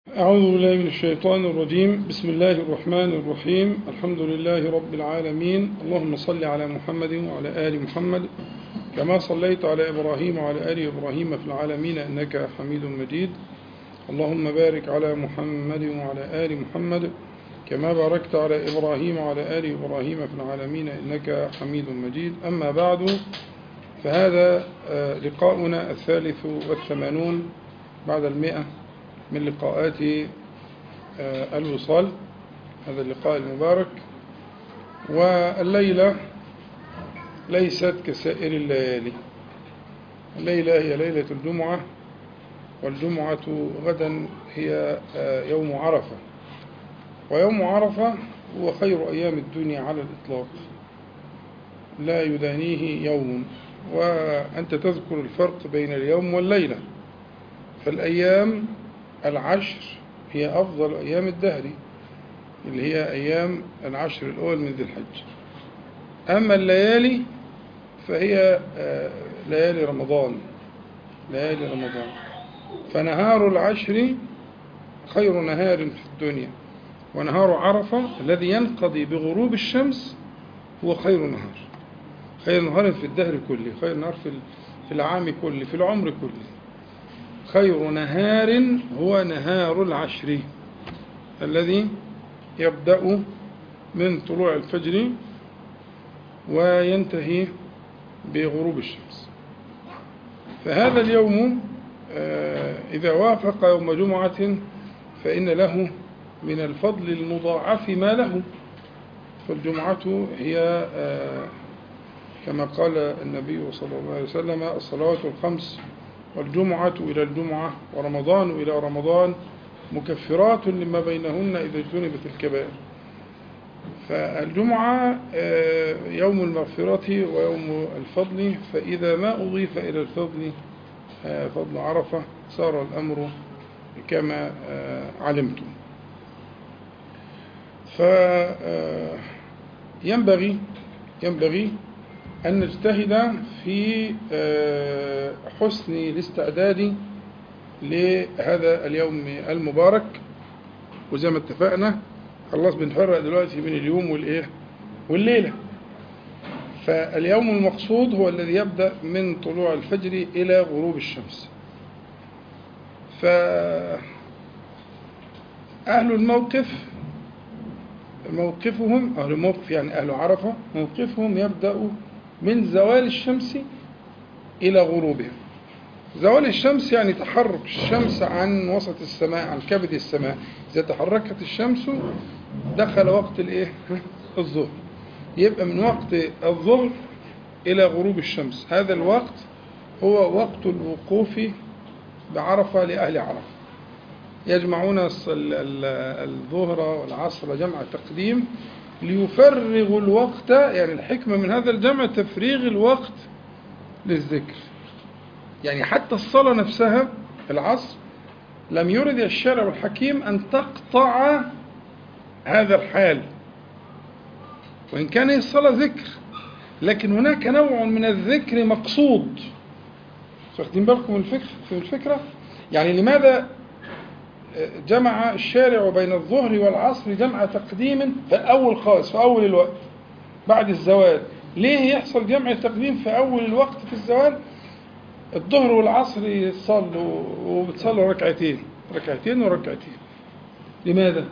أعوذ بالله من الشيطان الرجيم بسم الله الرحمن الرحيم الحمد لله رب العالمين اللهم صل على محمد وعلى آل محمد كما صليت على إبراهيم وعلى آل إبراهيم في العالمين إنك حميد مجيد اللهم بارك على محمد وعلى آل محمد كما باركت على إبراهيم وعلى آل إبراهيم في العالمين إنك حميد مجيد أما بعد فهذا لقاؤنا الثالث والثمانون بعد المئة من لقاءات الوصال هذا اللقاء المبارك والليلة ليست كسائر الليالي الليلة هي ليلة الجمعة والجمعة غدا هي يوم عرفة ويوم عرفة هو خير أيام الدنيا على الإطلاق لا يدانيه يوم وأنت تذكر الفرق بين اليوم والليلة فالأيام العشر هي أفضل أيام الدهر اللي هي أيام العشر الأول من ذي الحج أما الليالي فهي ليالي رمضان ليالي رمضان فنهار العشر خير نهار في الدنيا ونهار عرفة الذي ينقضي بغروب الشمس هو خير نهار خير نهار في الدهر كله خير نهار في العام كله في العمر كله خير نهار هو نهار العشر الذي يبدأ من طلوع الفجر وينتهي بغروب الشمس فهذا اليوم إذا وافق يوم جمعة فإن له من الفضل المضاعف ما له فالجمعة هي كما قال النبي صلى الله عليه وسلم الصلوات الخمس والجمعة إلى الجمعة ورمضان إلى رمضان مكفرات لما بينهن إذا اجتنبت الكبائر فالجمعة يوم المغفرة ويوم الفضل فإذا ما أضيف إلى الفضل فضل عرفة صار الأمر كما علمتم فينبغي ينبغي أن نجتهد في حسن الاستعداد لهذا اليوم المبارك وزي ما اتفقنا خلاص بنفرق دلوقتي بين اليوم والإيه والليلة فاليوم المقصود هو الذي يبدأ من طلوع الفجر إلى غروب الشمس فأهل الموقف موقفهم أهل الموقف يعني أهل عرفة موقفهم يبدأ من زوال الشمس إلى غروبها زوال الشمس يعني تحرك الشمس عن وسط السماء عن كبد السماء إذا تحركت الشمس دخل وقت الإيه؟ الظهر يبقى من وقت الظهر إلى غروب الشمس هذا الوقت هو وقت الوقوف بعرفة لأهل عرفة يجمعون الظهر والعصر جمع تقديم ليفرغوا الوقت يعني الحكمة من هذا الجمع تفريغ الوقت للذكر يعني حتى الصلاة نفسها العصر لم يرد الشارع الحكيم أن تقطع هذا الحال وإن كان الصلاة ذكر لكن هناك نوع من الذكر مقصود واخدين بالكم الفكرة في الفكرة يعني لماذا جمع الشارع بين الظهر والعصر جمع تقديم في أول خالص في أول الوقت بعد الزوال ليه يحصل جمع تقديم في أول الوقت في الزوال الظهر والعصر يصلوا وبتصلوا ركعتين ركعتين وركعتين لماذا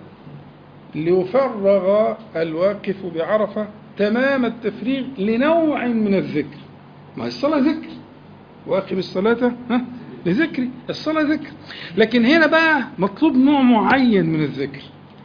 ليفرغ الواقف بعرفة تمام التفريغ لنوع من الذكر ما الصلاة ذكر واقم الصلاة ها لذكري الصلاة ذكر لكن هنا بقى مطلوب نوع معين من الذكر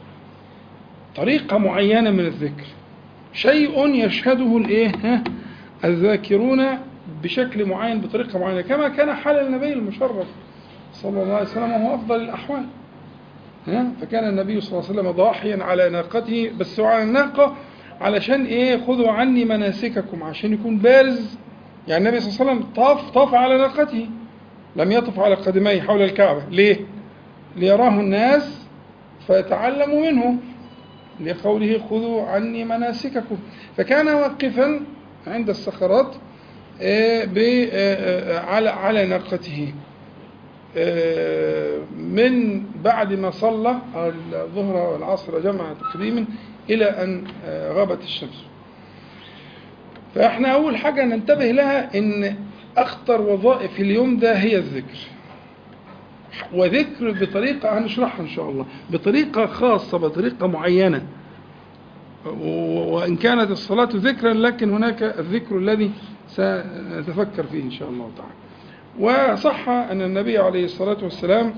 طريقة معينة من الذكر شيء يشهده الايه ها الذاكرون بشكل معين بطريقة معينة كما كان حال النبي المشرف صلى الله عليه وسلم وهو أفضل الأحوال ها فكان النبي صلى الله عليه وسلم ضاحيا على ناقته بس على الناقة علشان ايه خذوا عني مناسككم عشان يكون بارز يعني النبي صلى الله عليه وسلم طاف طاف على ناقته لم يطف على قدميه حول الكعبة ليه؟ ليراه الناس فيتعلموا منه لقوله خذوا عني مناسككم فكان واقفا عند الصخرات على على ناقته آه، من بعد ما صلى الظهر والعصر جمع تقريبا إلى أن آه، غابت الشمس فإحنا أول حاجة ننتبه لها إن أخطر وظائف اليوم ده هي الذكر وذكر بطريقة هنشرحها إن شاء الله بطريقة خاصة بطريقة معينة و- وإن كانت الصلاة ذكرا لكن هناك الذكر الذي سنتفكر فيه إن شاء الله تعالى وصح أن النبي عليه الصلاة والسلام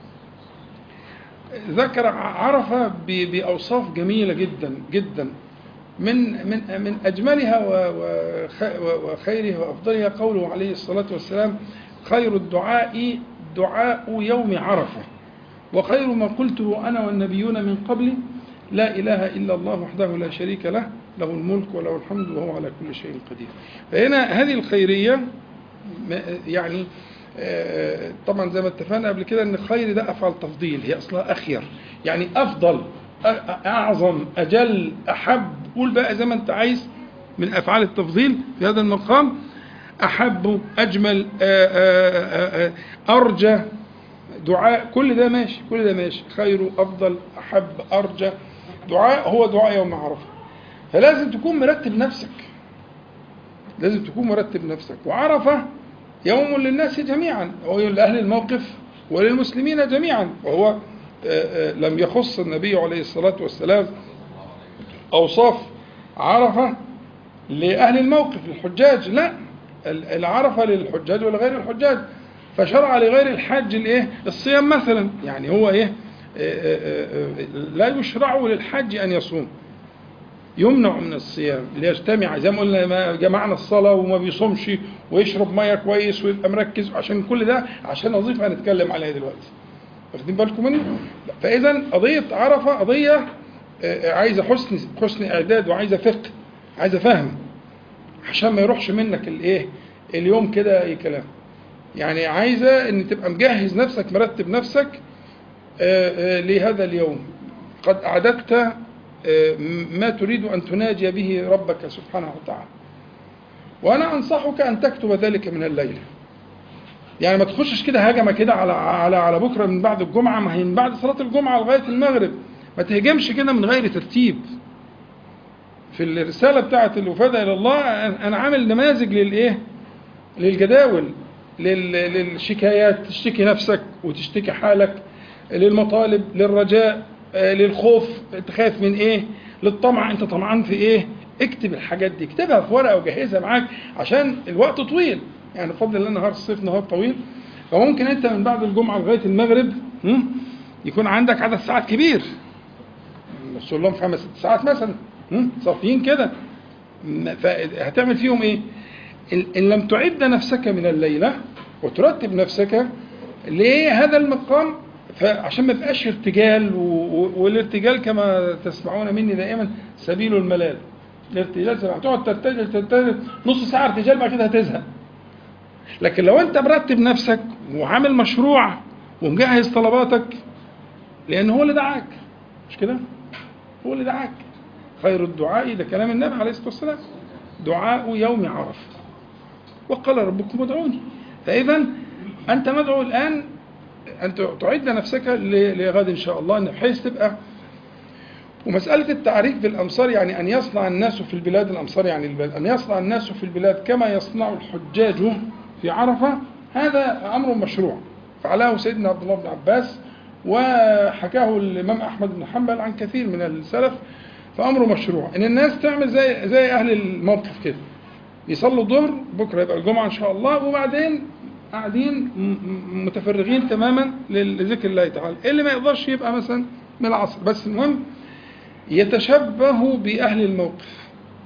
ذكر عرفة ب- بأوصاف جميلة جدا جدا من من من أجملها و- وخ- و- وخيرها وأفضلها قوله عليه الصلاة والسلام خير الدعاء دعاء يوم عرفة وخير ما قلته أنا والنبيون من قبلي لا إله إلا الله وحده لا شريك له له الملك وله الحمد وهو على كل شيء قدير فهنا هذه الخيرية ما- يعني آه، طبعا زي ما اتفقنا قبل كده ان الخير ده افعل تفضيل هي اصلها اخير يعني افضل أ- أ- اعظم اجل احب قول بقى زي ما انت عايز من افعال التفضيل في هذا المقام احب اجمل آه، آه، آه، آه، ارجى دعاء كل ده ماشي كل ده ماشي خير افضل احب ارجى دعاء هو دعاء يوم عرفه فلازم تكون مرتب نفسك لازم تكون مرتب نفسك وعرفه يوم للناس جميعا هو لأهل الموقف وللمسلمين جميعا وهو آه، آه، لم يخص النبي عليه الصلاة والسلام أوصاف عرفة لأهل الموقف للحجاج لا ال- العرفة للحجاج ولغير الحجاج فشرع لغير الحاج الايه الصيام مثلا يعني هو ايه آه، آه، آه، لا يشرع للحج ان يصوم يمنع من الصيام ليجتمع زي ما قلنا ما جمعنا الصلاة وما بيصومش ويشرب مية كويس ويبقى مركز عشان كل ده عشان وظيفة هنتكلم عليها دلوقتي واخدين بالكم مني فإذا قضية عرفة قضية آه، عايزة حسن حسن إعداد وعايزة فقه عايزة فهم عشان ما يروحش منك الايه اليوم كده اي كلام يعني عايزة ان تبقى مجهز نفسك مرتب نفسك آه، آه، لهذا اليوم قد أعددت آه، ما تريد أن تناجي به ربك سبحانه وتعالى وأنا أنصحك أن تكتب ذلك من الليل يعني ما تخشش كده هجمة كده على على على بكرة من بعد الجمعة ما هي من بعد صلاة الجمعة لغاية المغرب ما تهجمش كده من غير ترتيب في الرسالة بتاعة الوفادة إلى الله أنا عامل نماذج للإيه؟ للجداول لل- للشكايات تشتكي نفسك وتشتكي حالك للمطالب للرجاء آه، للخوف انت خايف من ايه للطمع انت طمعان في ايه اكتب الحاجات دي اكتبها في ورقه وجهزها معاك عشان الوقت طويل يعني بفضل الله نهار الصيف نهار طويل فممكن انت من بعد الجمعه لغايه المغرب هم، يكون عندك عدد ساعات كبير بس لهم خمس ست ساعات مثلا هم، صافيين كده م- فهتعمل فيهم ايه إن إن لم تعد نفسك من الليلة وترتب نفسك لهذا المقام فعشان ما يبقاش ارتجال و- و- والارتجال كما تسمعون مني دائما سبيل الملال الارتجال سبيل هتقعد ترتجل ترتجل نص ساعة ارتجال بعد كده هتزهق لكن لو انت مرتب نفسك وعامل مشروع ومجهز طلباتك لان هو اللي دعاك مش كده هو اللي دعاك خير الدعاء ده كلام النبي عليه الصلاه والسلام دعاء يوم عرفه وقال ربكم ادعوني فاذا انت مدعو الان ان تعد نفسك ل- لغد ان شاء الله إن بحيث تبقى ومسألة التعريف بالأمصار يعني أن يصنع الناس في البلاد الأمصار يعني البلاد أن يصنع الناس في البلاد كما يصنع الحجاج في عرفة هذا أمر مشروع فعله سيدنا عبد الله بن عباس وحكاه الإمام أحمد بن حنبل عن كثير من السلف فأمره مشروع إن الناس تعمل زي زي أهل الموقف كده يصلوا الظهر بكرة يبقى الجمعة إن شاء الله وبعدين قاعدين م- م- متفرغين تماما لذكر الله تعالى اللي ما يقدرش يبقى مثلا من العصر بس المهم يتشبه بأهل الموقف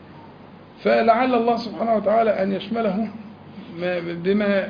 فلعل الله سبحانه وتعالى أن يشمله ما- بما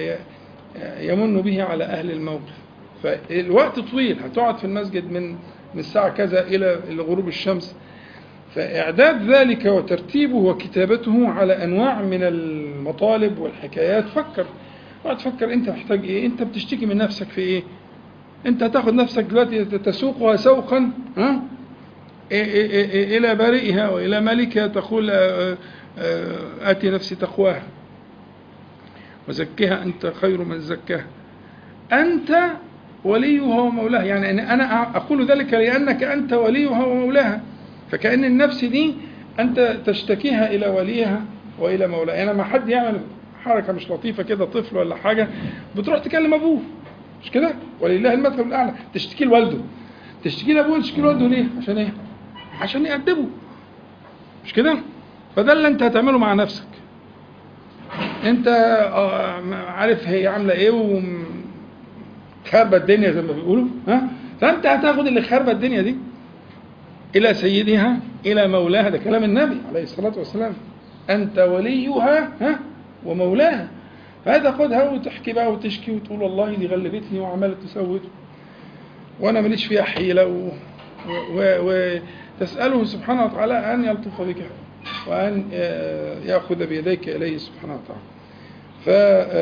يمن به على أهل الموقف فالوقت طويل هتقعد في المسجد من من الساعة كذا إلى إلى غروب الشمس فإعداد ذلك وترتيبه وكتابته على أنواع من المطالب والحكايات فكر اقعد تفكر أنت محتاج إيه أنت بتشتكي من نفسك في إيه أنت هتاخد نفسك دلوقتي تسوقها سوقا ها إيه- إيه- إيه- إيه إلى بارئها وإلى ملكها تقول آه، آه، آتي نفسي تقواها وزكها أنت خير من زكاها أنت وليها ومولاها يعني أنا أقول ذلك لأنك أنت وليها ومولاها فكأن النفس دي أنت تشتكيها إلى وليها وإلى مولاها يعني لما حد يعمل حركة مش لطيفة كده طفل ولا حاجة بتروح تكلم أبوه مش كده ولله المثل الأعلى تشتكي لوالده تشتكي لأبوه تشتكي لوالده ليه عشان إيه عشان يأدبه مش كده فده اللي أنت هتعمله مع نفسك أنت عارف هي عاملة إيه وخربة الدنيا زي ما بيقولوا ها فأنت هتاخد اللي خربة الدنيا دي إلى سيدها إلى مولاها ده كلام النبي عليه الصلاة والسلام أنت وليها ها ومولاها فهذا خدها وتحكي بقى وتشكي وتقول والله دي غلبتني وعملت وسوت وأنا ماليش فيها حيلة و... و... وتسأله سبحانه وتعالى أن يلطف بك وأن يأخذ بيديك إليه سبحانه وتعالى ف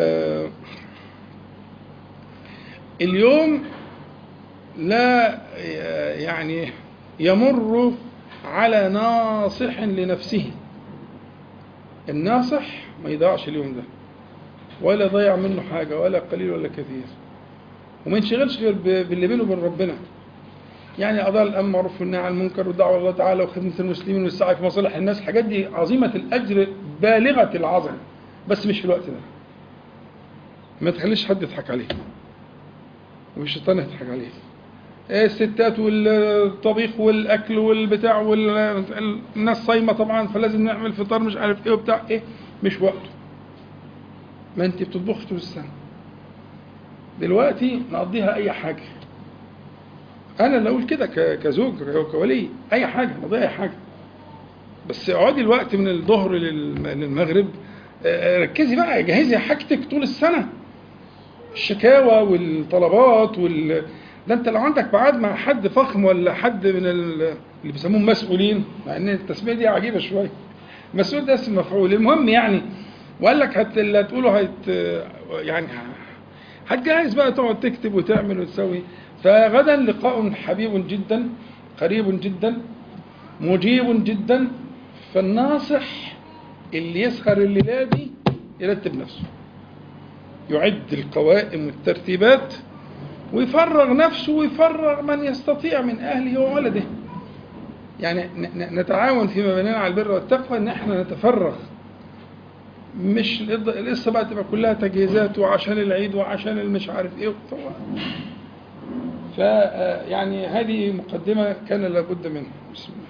اليوم لا يعني يمر على ناصح لنفسه الناصح ما يضيعش اليوم ده ولا يضيع منه حاجة ولا قليل ولا كثير وما ينشغلش غير باللي بينه وبين ربنا يعني قضاء الامر معروف والنهي عن المنكر والدعوه الله تعالى وخدمه المسلمين والسعي في مصالح الناس الحاجات دي عظيمه الاجر بالغه العظمه بس مش في الوقت ده ما تخليش حد يضحك عليه والشيطان يضحك عليه الستات والطبيخ والاكل والبتاع والناس صايمه طبعا فلازم نعمل فطار مش عارف ايه وبتاع ايه مش وقته ما انت بتطبخ طول السنه دلوقتي نقضيها اي حاجه انا اللي اقول كده كزوج كولي اي حاجه نقضيها اي حاجه بس اقعدي الوقت من الظهر للمغرب ركزي بقى جهزي حاجتك طول السنه الشكاوى والطلبات وال ده انت لو عندك ميعاد مع حد فخم ولا حد من اللي بيسموهم مسؤولين مع ان التسميه دي عجيبه شويه مسؤول ده اسم مفعول المهم يعني وقال لك هت اللي هتقوله هت يعني هتجهز بقى تقعد تكتب وتعمل وتسوي فغدا لقاء حبيب جدا قريب جدا مجيب جدا فالناصح اللي يسهر الليله دي يرتب نفسه يعد القوائم والترتيبات ويفرغ نفسه ويفرغ من يستطيع من اهله وولده يعني نتعاون فيما بيننا على البر والتقوى ان احنا نتفرغ مش القصه بقى تبقى كلها تجهيزات وعشان العيد وعشان المش عارف ايه ف يعني هذه مقدمه كان لابد منها بسم الله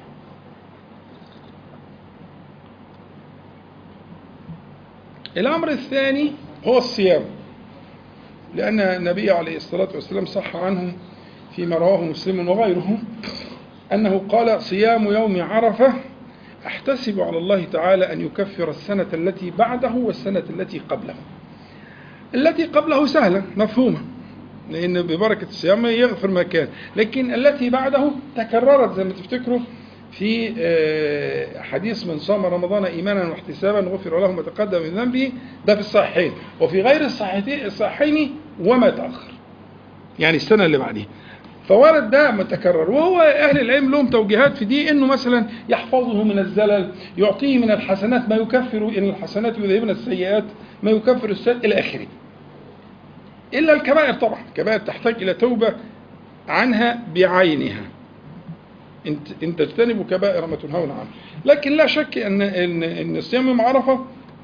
الامر الثاني هو الصيام لأن النبي عليه الصلاة والسلام صح عنه فيما رواه مسلم وغيره أنه قال صيام يوم عرفة أحتسب على الله تعالى أن يكفر السنة التي بعده والسنة التي قبله التي قبله سهلة مفهومة لأن ببركة الصيام يغفر ما كان لكن التي بعده تكررت زي ما تفتكروا في حديث من صام رمضان ايمانا واحتسابا غفر له ما تقدم من ذنبه ده في الصحيحين وفي غير الصحيحين وما تاخر يعني السنه اللي بعديها فورد ده متكرر وهو اهل العلم لهم توجيهات في دي انه مثلا يحفظه من الزلل يعطيه من الحسنات ما يكفر ان الحسنات يذهبن السيئات ما يكفر السيئات الى اخره الا الكبائر طبعا الكبائر تحتاج الى توبه عنها بعينها ان تجتنبوا كبائر ما تنهون عنه لكن لا شك ان ان ان الصيام يوم عرفه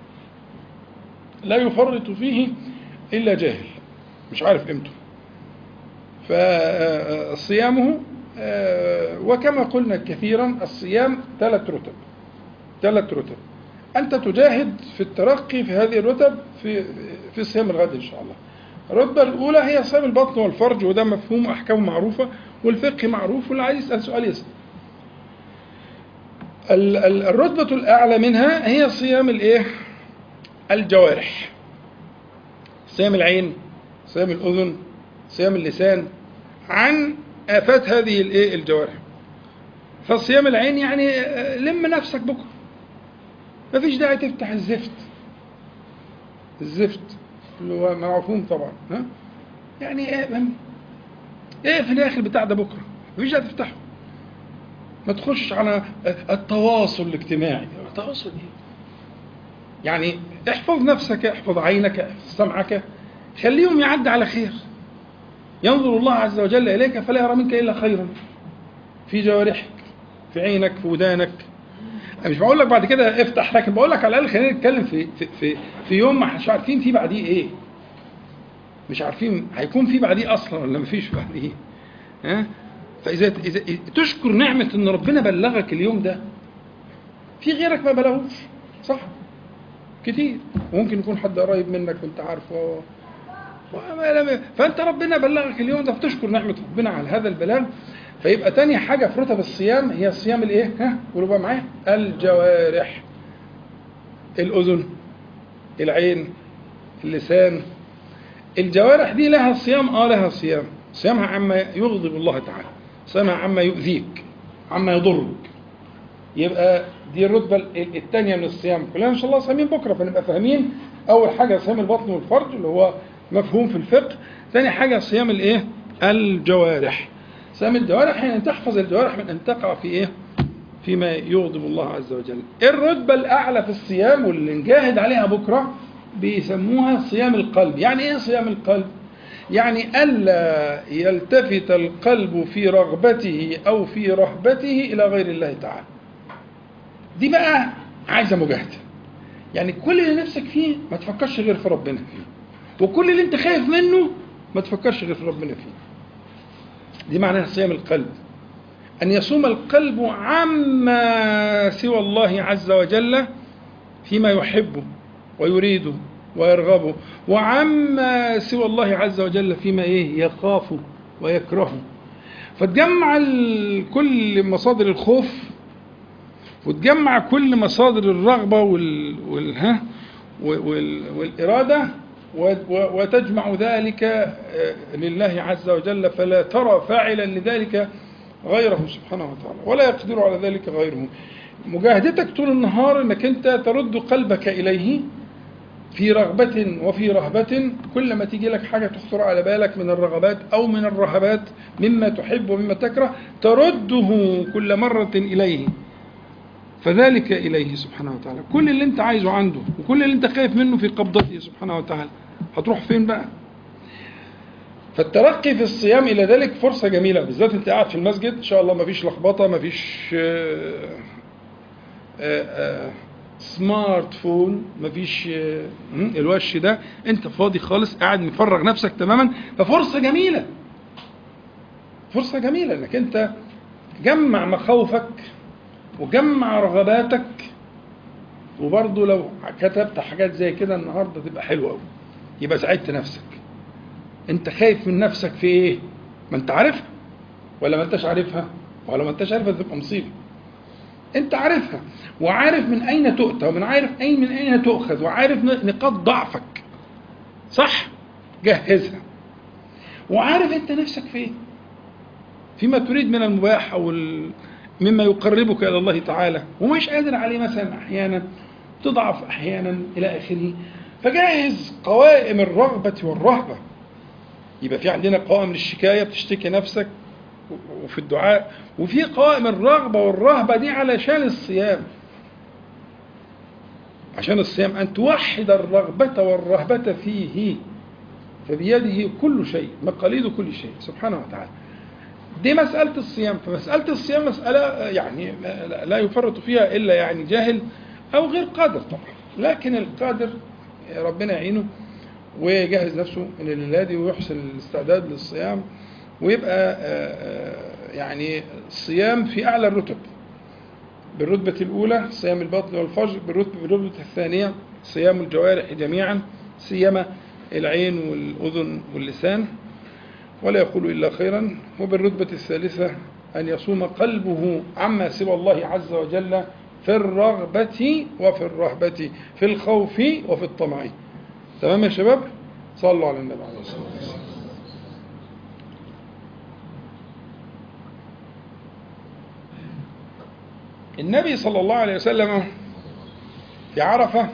لا يفرط فيه الا جاهل مش عارف قيمته فصيامه وكما قلنا كثيرا الصيام ثلاث رتب ثلاث رتب انت تجاهد في الترقي في هذه الرتب في في صيام الغد ان شاء الله الرتبة الأولى هي صيام البطن والفرج وده مفهوم أحكامه معروفة والفقه معروف واللي عايز يسأل سؤال يسأل. الرتبة الأعلى منها هي صيام الإيه؟ الجوارح. صيام العين، صيام الأذن، صيام اللسان عن آفات هذه الإيه؟ الجوارح. فصيام العين يعني لم نفسك بكرة. مفيش داعي تفتح الزفت. الزفت اللي هو مفهوم طبعا ها؟ يعني ايه ايه في الاخر بتاع ده بكره مفيش داعي تفتحه ما تخشش على التواصل الاجتماعي التواصل ايه يعني احفظ نفسك احفظ عينك احفظ سمعك خليهم يعدي على خير ينظر الله عز وجل إليك فلا يرى منك إلا خيرا في جوارحك في عينك في ودانك أنا مش بقول لك بعد كده افتح لكن بقول لك على الأقل خلينا نتكلم في في في, في يوم ما مش عارفين في بعديه إيه مش عارفين هيكون في بعديه أصلا ولا مفيش بعديه ها فإذا إذا تشكر نعمة إن ربنا بلغك اليوم ده في غيرك ما بلغوش صح كتير وممكن يكون حد قريب منك وانت عارفه وما لم- فانت ربنا بلغك اليوم ده فتشكر نعمه ربنا على هذا البلاغ فيبقى تاني حاجه في رتب الصيام هي صيام الايه؟ ها؟ قولوا بقى معايا الجوارح الاذن العين اللسان الجوارح دي لها صيام اه لها صيام صيامها عما يغضب الله تعالى صيامها عما يؤذيك عما يضرك يبقى دي الرتبه الثانيه من الصيام كلنا ان شاء الله صايمين بكره فنبقى فاهمين اول حاجه صيام البطن والفرج اللي هو مفهوم في الفقه ثاني حاجه صيام الايه الجوارح صيام الجوارح يعني تحفظ الجوارح من ان تقع في ايه فيما يغضب الله عز وجل الرتبه الاعلى في الصيام واللي نجاهد عليها بكره بيسموها صيام القلب يعني ايه صيام القلب يعني ألا يلتفت القلب في رغبته أو في رهبته إلى غير الله تعالى دي بقى عايزة مجاهدة يعني كل اللي نفسك فيه ما تفكرش غير في ربنا فيه وكل اللي انت خايف منه ما تفكرش غير في ربنا فيه دي معناها صيام القلب أن يصوم القلب عما سوى الله عز وجل فيما يحبه ويريده ويرغبه وعما سوى الله عز وجل فيما ايه يخافه ويكرهه فتجمع ال- كل مصادر الخوف وتجمع كل مصادر الرغبة وال, وال... ها؟ وال... والإرادة و- و- وتجمع ذلك آه، لله عز وجل فلا ترى فاعلا لذلك غيره سبحانه وتعالى ولا يقدر على ذلك غيره مجاهدتك طول النهار انك انت ترد قلبك اليه في رغبة وفي رهبة كل ما تيجي لك حاجة تخطر على بالك من الرغبات أو من الرهبات مما تحب ومما تكره ترده كل مرة إليه فذلك إليه سبحانه وتعالى كل اللي أنت عايزه عنده وكل اللي أنت خايف منه في قبضته سبحانه وتعالى هتروح فين بقى فالترقي في الصيام إلى ذلك فرصة جميلة بالذات أنت قاعد في المسجد إن شاء الله مفيش لخبطة مفيش آه، آه، آه، سمارت فون مفيش آه، مم، الوش ده انت فاضي خالص قاعد مفرغ نفسك تماما ففرصه جميله فرصه جميله انك انت جمع مخاوفك وجمع رغباتك وبرضه لو كتبت حاجات زي كده النهارده تبقى حلوه قوي يبقى ساعدت نفسك انت خايف من نفسك في ايه ما انت عارفها ولا ما انتش عارفها ولا ما انتش عارفها تبقى مصيبه انت عارفها وعارف من اين تؤتى ومن عارف اين من اين تؤخذ وعارف نقاط ضعفك صح جهزها وعارف انت نفسك في ايه فيما تريد من المباح او ال... مما يقربك الى الله تعالى ومش قادر عليه مثلا احيانا تضعف احيانا الى اخره فجهز قوائم الرغبه والرهبه يبقى في عندنا قوائم للشكايه بتشتكي نفسك وفي الدعاء وفي قوائم الرغبة والرهبة دي علشان الصيام عشان الصيام أن توحد الرغبة والرهبة فيه فبيده كل شيء مقاليد كل شيء سبحانه وتعالى دي مسألة الصيام فمسألة الصيام مسألة يعني لا يفرط فيها إلا يعني جاهل أو غير قادر طبعا لكن القادر ربنا يعينه ويجهز نفسه من الليلة دي ويحسن الاستعداد للصيام ويبقى يعني الصيام في أعلى الرتب بالرتبة الأولى صيام البطن والفجر بالرتبة, بالرتبة الثانية صيام الجوارح جميعا سيما العين والأذن واللسان ولا يقول إلا خيرا وبالرتبة الثالثة أن يصوم قلبه عما سوى الله عز وجل في الرغبة وفي الرهبة في الخوف وفي الطمع تمام يا شباب صلوا على النبي عليه الصلاة والسلام النبي صلى الله عليه وسلم في عرفة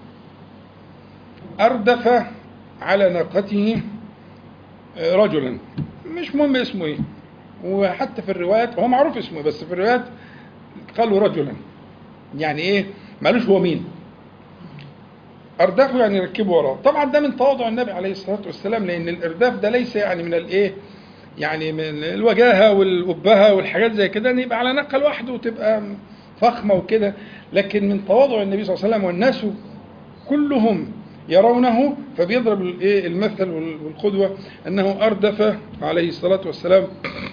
أردف على ناقته رجلا مش مهم اسمه ايه وحتى في الروايات هو معروف اسمه بس في الروايات قالوا رجلا يعني ايه معلوش هو مين اردفوا يعني ركبوا وراه طبعا ده من تواضع النبي عليه الصلاه والسلام لان الارداف ده ليس يعني من الايه يعني من الوجاهه والابهه والحاجات زي كده ان يبقى على نقه لوحده وتبقى فخمه وكده لكن من تواضع النبي صلى الله عليه وسلم والناس كلهم يرونه فبيضرب الايه المثل والقدوه انه اردف عليه الصلاه والسلام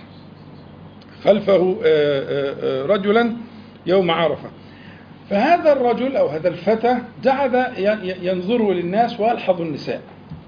خلفه رجلا يوم عرفه فهذا الرجل او هذا الفتى جعل ينظر للناس ويلحظ النساء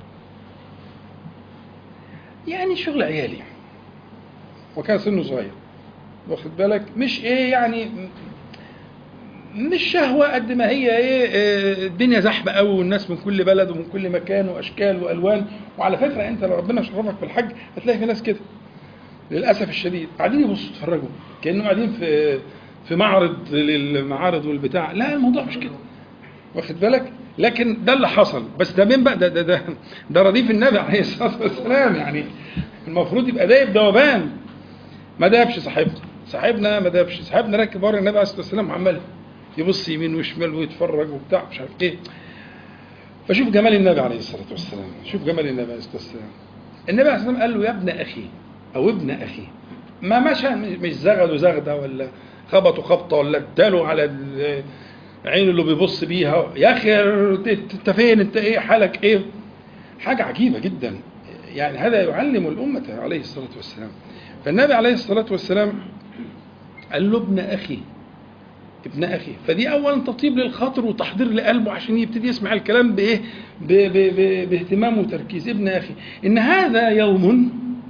يعني شغل عيالي وكان سنه صغير واخد بالك مش ايه يعني مش شهوة قد ما هي ايه الدنيا زحمة قوي والناس من كل بلد ومن كل مكان واشكال والوان وعلى فكرة انت لو ربنا شرفك في الحج هتلاقي في ناس كده للاسف الشديد قاعدين يبصوا يتفرجوا كانهم قاعدين في في معرض للمعارض والبتاع لا الموضوع مش كده واخد بالك لكن ده اللي حصل بس ده مين بقى ده ده ده, ده رديف النبي عليه الصلاه والسلام يعني المفروض يبقى دايب دوبان ما دابش صاحبنا صاحبنا ما دابش صاحبنا راكب ورا النبي عليه الصلاه والسلام وعمال يبص يمين وشمال ويتفرج وبتاع مش عارف ايه فشوف جمال النبي عليه الصلاه والسلام شوف جمال النبي عليه الصلاه والسلام النبي عليه الصلاه والسلام قال له يا ابن اخي او ابن اخي ما مشى مش زغده زغده ولا خبطه خبطه ولا اداله على عينه اللي بيبص بيها يا اخي انت فين انت ايه حالك ايه حاجه عجيبه جدا يعني هذا يعلم الامه عليه الصلاه والسلام فالنبي عليه الصلاه والسلام قال له ابن اخي ابن اخي فدي اولا تطيب للخاطر وتحضير لقلبه عشان يبتدي يسمع الكلام بايه ب ب ب باهتمام وتركيز ابن اخي ان هذا يوم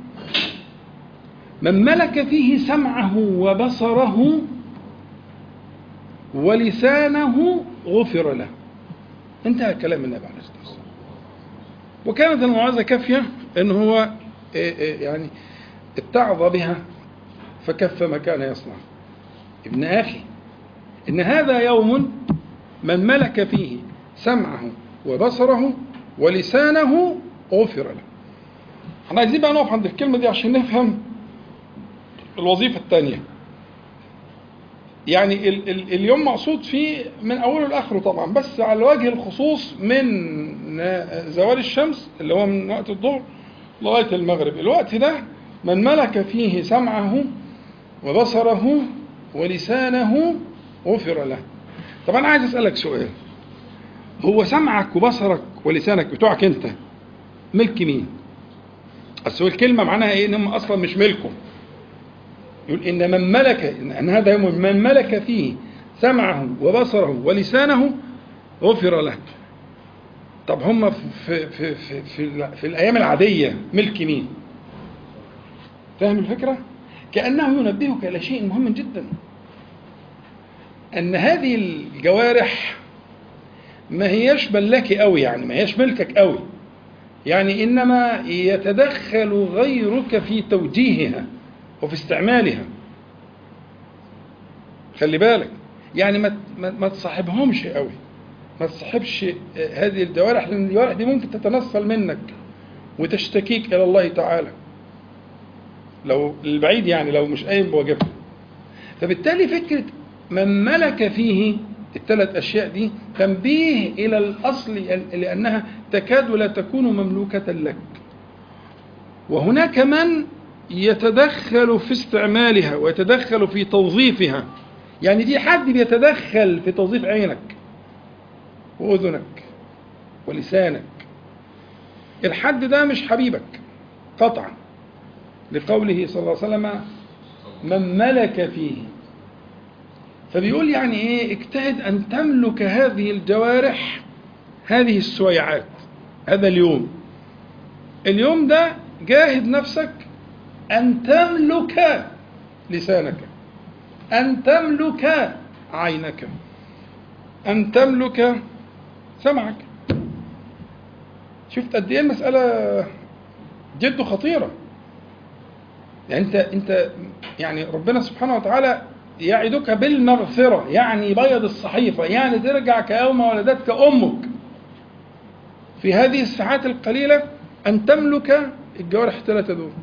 من ملك فيه سمعه وبصره ولسانه غفر له انتهى كلام النبي عليه الصلاه والسلام وكانت الموعظه كافيه ان هو يعني اتعظ بها فكف ما كان يصنع ابن اخي ان هذا يوم من ملك فيه سمعه وبصره ولسانه غفر له احنا عايزين بقى نقف عند الكلمه دي عشان نفهم الوظيفه الثانيه يعني ال ال اليوم مقصود فيه من اوله لاخره طبعا بس على وجه الخصوص من زوال الشمس اللي هو من وقت الظهر لغايه المغرب الوقت ده من ملك فيه سمعه وبصره ولسانه غفر له طب انا عايز اسالك سؤال هو سمعك وبصرك ولسانك بتوعك انت ملك مين اصل الكلمه معناها ايه ان هم اصلا مش ملكه يقول ان من ملك ان هذا يوم من ملك فيه سمعه وبصره ولسانه غفر له طب هم في في في في, في, في الايام العاديه ملك مين فاهم الفكره كانه ينبهك الى شيء مهم جدا ان هذه الجوارح ما هياش ملكي قوي يعني ما هياش ملكك قوي يعني انما يتدخل غيرك في توجيهها وفي استعمالها خلي بالك يعني ما ما تصاحبهمش قوي ما تصاحبش هذه الجوارح لان الجوارح دي ممكن تتنصل منك وتشتكيك الى الله تعالى لو البعيد يعني لو مش قايم بواجبها فبالتالي فكره من ملك فيه الثلاث أشياء دي تنبيه إلى الأصل لأنها تكاد لا تكون مملوكة لك وهناك من يتدخل في استعمالها ويتدخل في توظيفها يعني دي حد بيتدخل في توظيف عينك وأذنك ولسانك الحد ده مش حبيبك قطعا لقوله صلى الله عليه وسلم من ملك فيه فبيقول يعني ايه اجتهد ان تملك هذه الجوارح هذه السويعات هذا اليوم اليوم ده جاهد نفسك ان تملك لسانك ان تملك عينك ان تملك سمعك شفت قد ايه المساله جد خطيره يعني انت انت يعني ربنا سبحانه وتعالى يعدك بالمغفرة يعني بيض الصحيفة يعني ترجع كيوم ولدتك أمك في هذه الساعات القليلة أن تملك الجوارح الثلاثة دول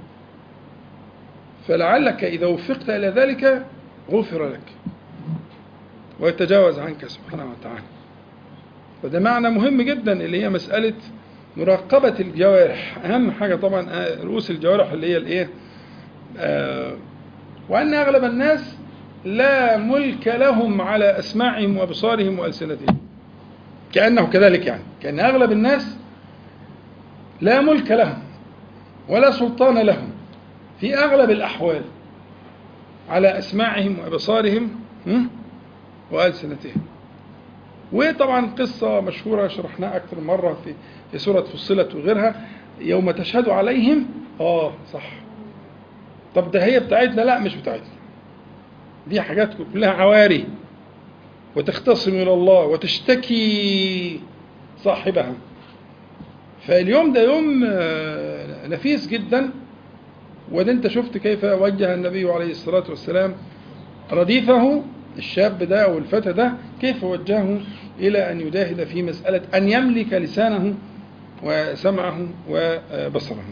فلعلك إذا وفقت إلى ذلك غفر لك ويتجاوز عنك سبحانه وتعالى وده معنى مهم جدا اللي هي مسألة مراقبة الجوارح أهم حاجة طبعا رؤوس الجوارح اللي هي الإيه آه وأن أغلب الناس لا ملك لهم على أسماعهم وأبصارهم وألسنتهم كأنه كذلك يعني كأن أغلب الناس لا ملك لهم ولا سلطان لهم في أغلب الأحوال على أسماعهم وأبصارهم وألسنتهم وطبعا قصة مشهورة شرحناها أكثر مرة في في سورة فصلت وغيرها يوم تشهد عليهم آه صح طب ده هي بتاعتنا لا مش بتاعتنا دي حاجات كلها عواري وتختصم إلى الله وتشتكي صاحبها فاليوم ده يوم نفيس جدا وده انت شفت كيف وجه النبي عليه الصلاة والسلام رديفه الشاب ده أو الفتى ده كيف وجهه إلى أن يجاهد في مسألة أن يملك لسانه وسمعه وبصره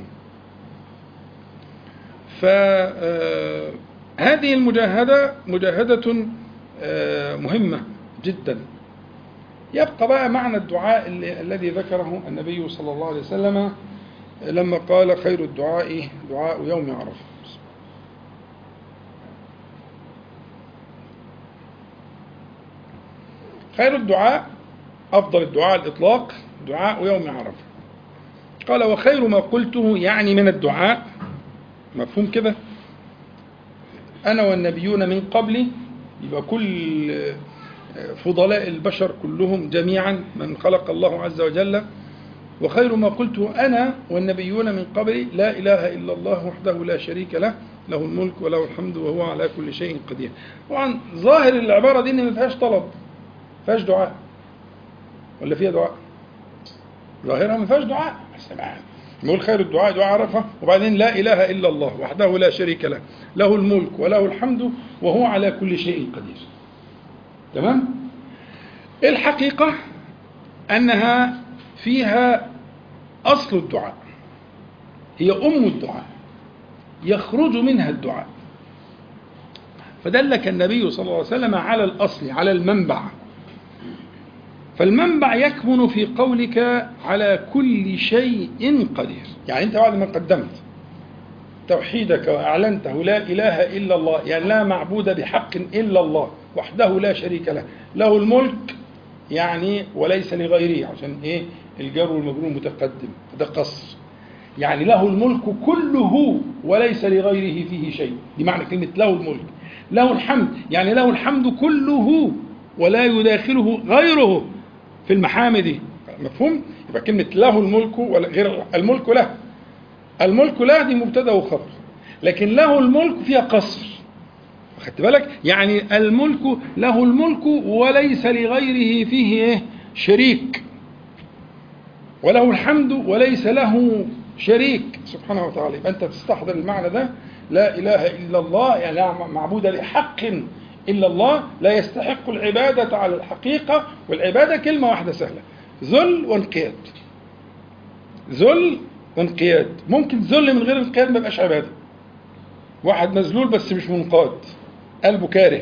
فهذه المجاهدة مجاهدة مهمة جدا يبقى بقى معنى الدعاء الذي ذكره النبي صلى الله عليه وسلم لما قال خير الدعاء دعاء يوم عرفه خير الدعاء أفضل الدعاء الإطلاق دعاء يوم عرفة قال وخير ما قلته يعني من الدعاء مفهوم كده أنا والنبيون من قبلي يبقى كل فضلاء البشر كلهم جميعا من خلق الله عز وجل وخير ما قلته أنا والنبيون من قبلي لا إله إلا الله وحده لا شريك له له الملك وله الحمد وهو على كل شيء قدير طبعا ظاهر العبارة دي إن ما فيهاش طلب فيهاش دعاء ولا فيها دعاء ظاهرها ما فيهاش دعاء بس نقول خير الدعاء دعاء عرفة وبعدين لا إله إلا الله وحده لا شريك له له الملك وله الحمد وهو على كل شيء قدير تمام الحقيقة أنها فيها أصل الدعاء هي أم الدعاء يخرج منها الدعاء فدلك النبي صلى الله عليه وسلم على الأصل على المنبع فالمنبع يكمن في قولك على كل شيء قدير يعني أنت بعد ما قدمت توحيدك وأعلنته لا إله إلا الله يعني لا معبود بحق إلا الله وحده لا شريك له له الملك يعني وليس لغيره عشان إيه الجار والمجرور متقدم ده قصر يعني له الملك كله وليس لغيره فيه شيء دي معنى كلمة له الملك له الحمد يعني له الحمد كله ولا يداخله غيره في المحامد مفهوم يبقى كلمة له الملك ولا غير الملك له الملك له دي مبتدا وخبر لكن له الملك فيها قصر خدت بالك يعني الملك له الملك وليس لغيره فيه ايه شريك وله الحمد وليس له شريك سبحانه وتعالى يبقى انت تستحضر المعنى ده لا اله الا الله يعني لا معبود لحق الا الله لا يستحق العباده على الحقيقه والعباده كلمه واحده سهله ذل وانقياد ذل وانقياد ممكن ذل من غير انقياد ما يبقاش عباده واحد مذلول بس مش منقاد قلبه كاره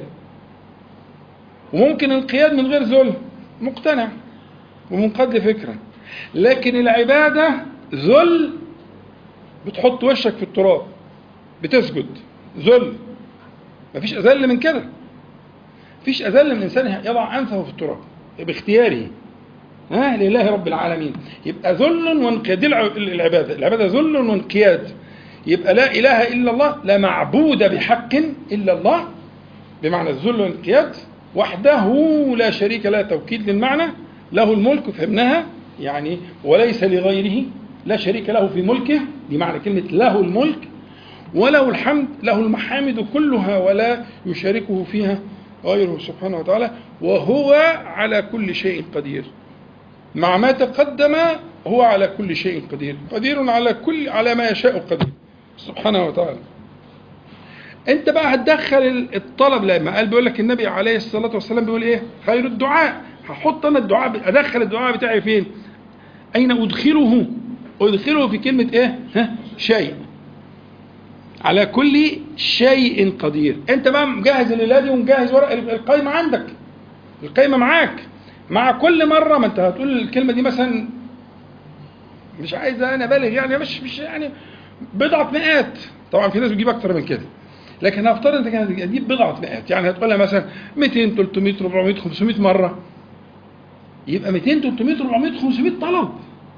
وممكن انقياد من غير ذل مقتنع ومنقاد لفكره لكن العباده ذل بتحط وشك في التراب بتسجد ذل مفيش اذل من كده مفيش اذل من انسان يضع انفه في التراب باختياره ها لله رب العالمين يبقى ذل وانقياد دي العباده العباده ذل وانقياد يبقى لا اله الا الله لا معبود بحق الا الله بمعنى الذل والانقياد وحده لا شريك له توكيد للمعنى له الملك فهمناها يعني وليس لغيره لا شريك له في ملكه دي معنى كلمة له الملك وله الحمد له المحامد كلها ولا يشاركه فيها غيره سبحانه وتعالى وهو على كل شيء قدير مع ما تقدم هو على كل شيء قدير قدير على كل على ما يشاء قدير سبحانه وتعالى انت بقى هتدخل الطلب لما قال بيقول لك النبي عليه الصلاه والسلام بيقول ايه خير الدعاء هحط انا الدعاء ادخل الدعاء بتاعي فين اين ادخله ادخله في كلمه ايه ها شيء على كل شيء قدير انت بقى مجهز الليله دي ومجهز ورق القايمه عندك القايمه معاك مع كل مرة ما انت هتقول الكلمة دي مثلا مش عايز انا بالغ يعني مش مش يعني بضعة مئات طبعا في ناس بتجيب اكتر من كده لكن هفترض انت كانت هتجيب بضعة مئات يعني هتقولها مثلا 200 300 400 500 مرة يبقى 200 300 400 500 طلب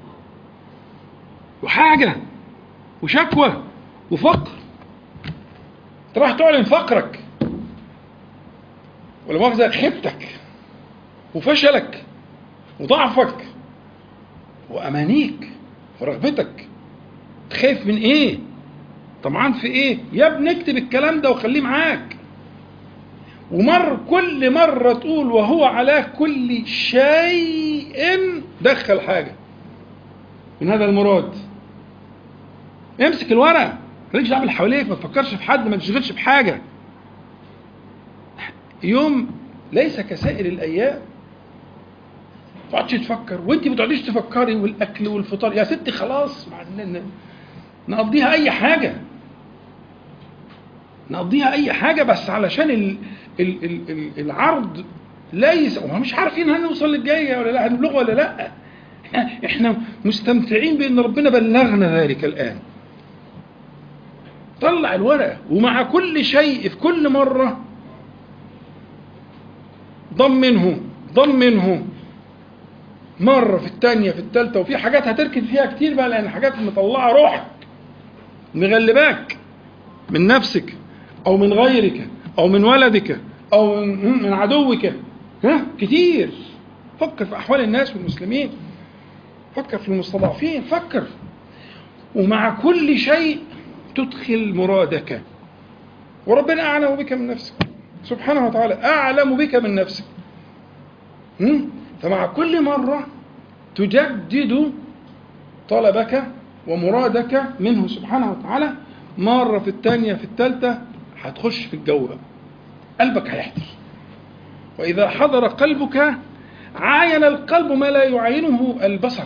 وحاجة وشكوى وفقر انت راح تعلن فقرك ولا مؤاخذة خيبتك وفشلك وضعفك وأمانيك ورغبتك خايف من إيه؟ طمعان في إيه؟ يا ابني اكتب الكلام ده وخليه معاك ومر كل مرة تقول وهو على كل شيء دخل حاجة من هذا المراد امسك الورق مالكش دعوه باللي حواليك ما تفكرش في حد ما تشغلش بحاجه يوم ليس كسائر الايام ما تقعدش تفكر وانت ما تقعديش تفكري والاكل والفطار يا ستي خلاص نقضيها اي حاجه نقضيها اي حاجه بس علشان ال ال ال ال العرض ليس وهم مش عارفين هنوصل للجايه ولا لا هنبلغ ولا لا احنا مستمتعين بان ربنا بلغنا ذلك الان طلع الورقه ومع كل شيء في كل مره ضمنه ضمنه مرة في الثانية في الثالثة وفي حاجات هتركز فيها كتير بقى لأن حاجات مطلعة روحك مغلباك من نفسك أو من غيرك أو من ولدك أو من, من عدوك ها كتير فكر في أحوال الناس والمسلمين فكر في المستضعفين فكر ومع كل شيء تدخل مرادك وربنا أعلم بك من نفسك سبحانه وتعالى أعلم بك من نفسك فمع كل مرة تجدد طلبك ومرادك منه سبحانه وتعالى مرة في الثانية في الثالثة هتخش في الجو بقى قلبك هيحضر وإذا حضر قلبك عاين القلب ما لا يعاينه البصر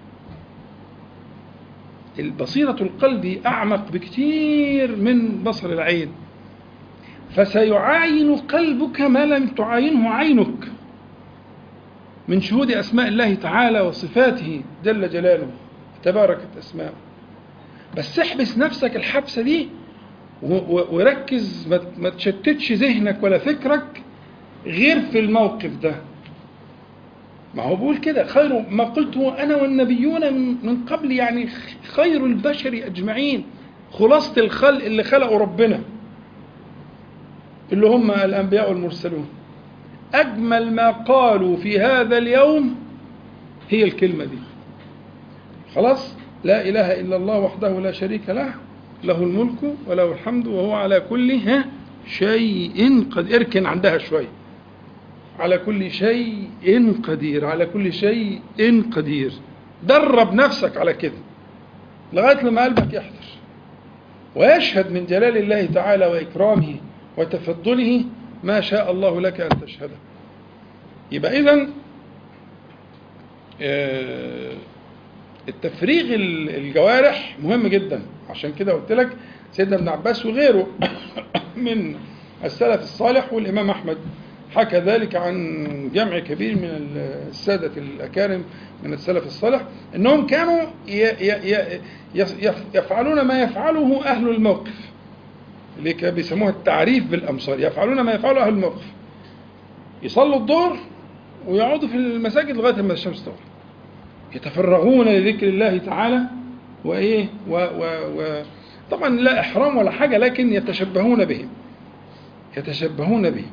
البصيرة القلب أعمق بكثير من بصر العين فسيعاين قلبك ما لم تعاينه عينك من شهود أسماء الله تعالى وصفاته جل جلاله تباركت أسماءه بس احبس نفسك الحبسة دي وركز ما تشتتش ذهنك ولا فكرك غير في الموقف ده ما هو بيقول كده خير ما قلته أنا والنبيون من قبل يعني خير البشر أجمعين خلاصة الخلق اللي خلقوا ربنا اللي هم الأنبياء والمرسلون أجمل ما قالوا في هذا اليوم هي الكلمة دي خلاص لا إله إلا الله وحده لا شريك له له الملك وله الحمد وهو على كل شيء قد اركن عندها شوية على كل شيء قدير على كل شيء قدير درب نفسك على كده لغاية لما قلبك يحضر ويشهد من جلال الله تعالى وإكرامه وتفضله ما شاء الله لك أن تشهده يبقى إذن التفريغ الجوارح مهم جدا عشان كده قلت لك سيدنا ابن عباس وغيره من السلف الصالح والإمام أحمد حكى ذلك عن جمع كبير من السادة الأكارم من السلف الصالح أنهم كانوا يفعلون ما يفعله أهل الموقف اللي بيسموها التعريف بالأمصار يفعلون ما يفعله أهل الموقف يصلوا الظهر ويقعدوا في المساجد لغاية ما الشمس تغرب يتفرغون لذكر الله تعالى وإيه و و و طبعا لا إحرام ولا حاجة لكن يتشبهون بهم يتشبهون بهم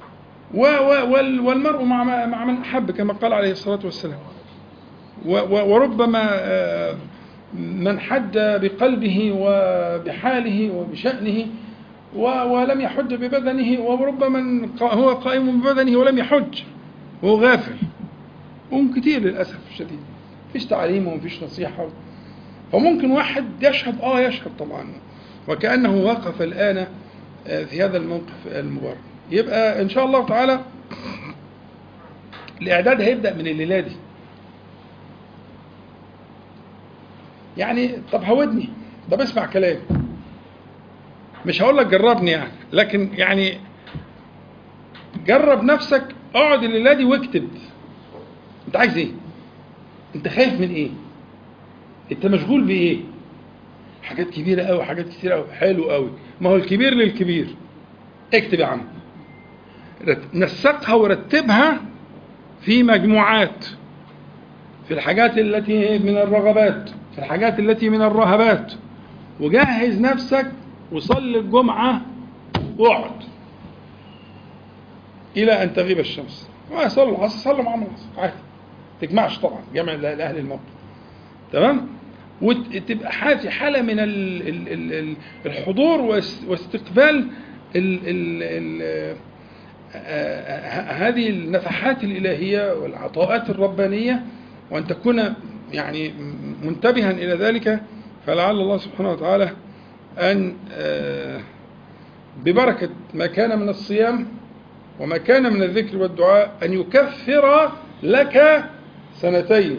والمرء مع مع من أحب كما قال عليه الصلاة والسلام وربما من حج بقلبه وبحاله وبشأنه ولم يحج ببدنه وربما من هو قائم ببدنه ولم يحج وهو غافل وهم كتير للأسف الشديد مفيش تعليم ومفيش نصيحة فممكن واحد يشهد اه يشهد طبعا وكأنه وقف الآن في هذا الموقف المبارك يبقى ان شاء الله تعالى الاعداد هيبدا من الليله دي يعني طب هودني طب اسمع كلامي مش هقول لك جربني يعني لكن يعني جرب نفسك اقعد الليله دي واكتب انت عايز ايه انت خايف من ايه انت مشغول بايه حاجات كبيره قوي حاجات كتيره قوي حلو قوي ما هو الكبير للكبير اكتب يا عم رت- نسقها ورتبها في مجموعات في الحاجات التي من الرغبات في الحاجات التي من الرهبات وجهز نفسك وصلي الجمعة واقعد إلى أن تغيب الشمس وصلوا العصر صلوا معاهم العصر عادي تجمعش طبعا جمع لأهل الموت تمام وتبقى حالة حالة من ال- ال- ال- ال- الحضور واس- واستقبال ال ال ال آه، هذه النفحات الإلهية والعطاءات الربانية وأن تكون يعني منتبها إلى ذلك فلعل الله سبحانه وتعالى أن آه، ببركة ما كان من الصيام وما كان من الذكر والدعاء أن يكفر لك سنتين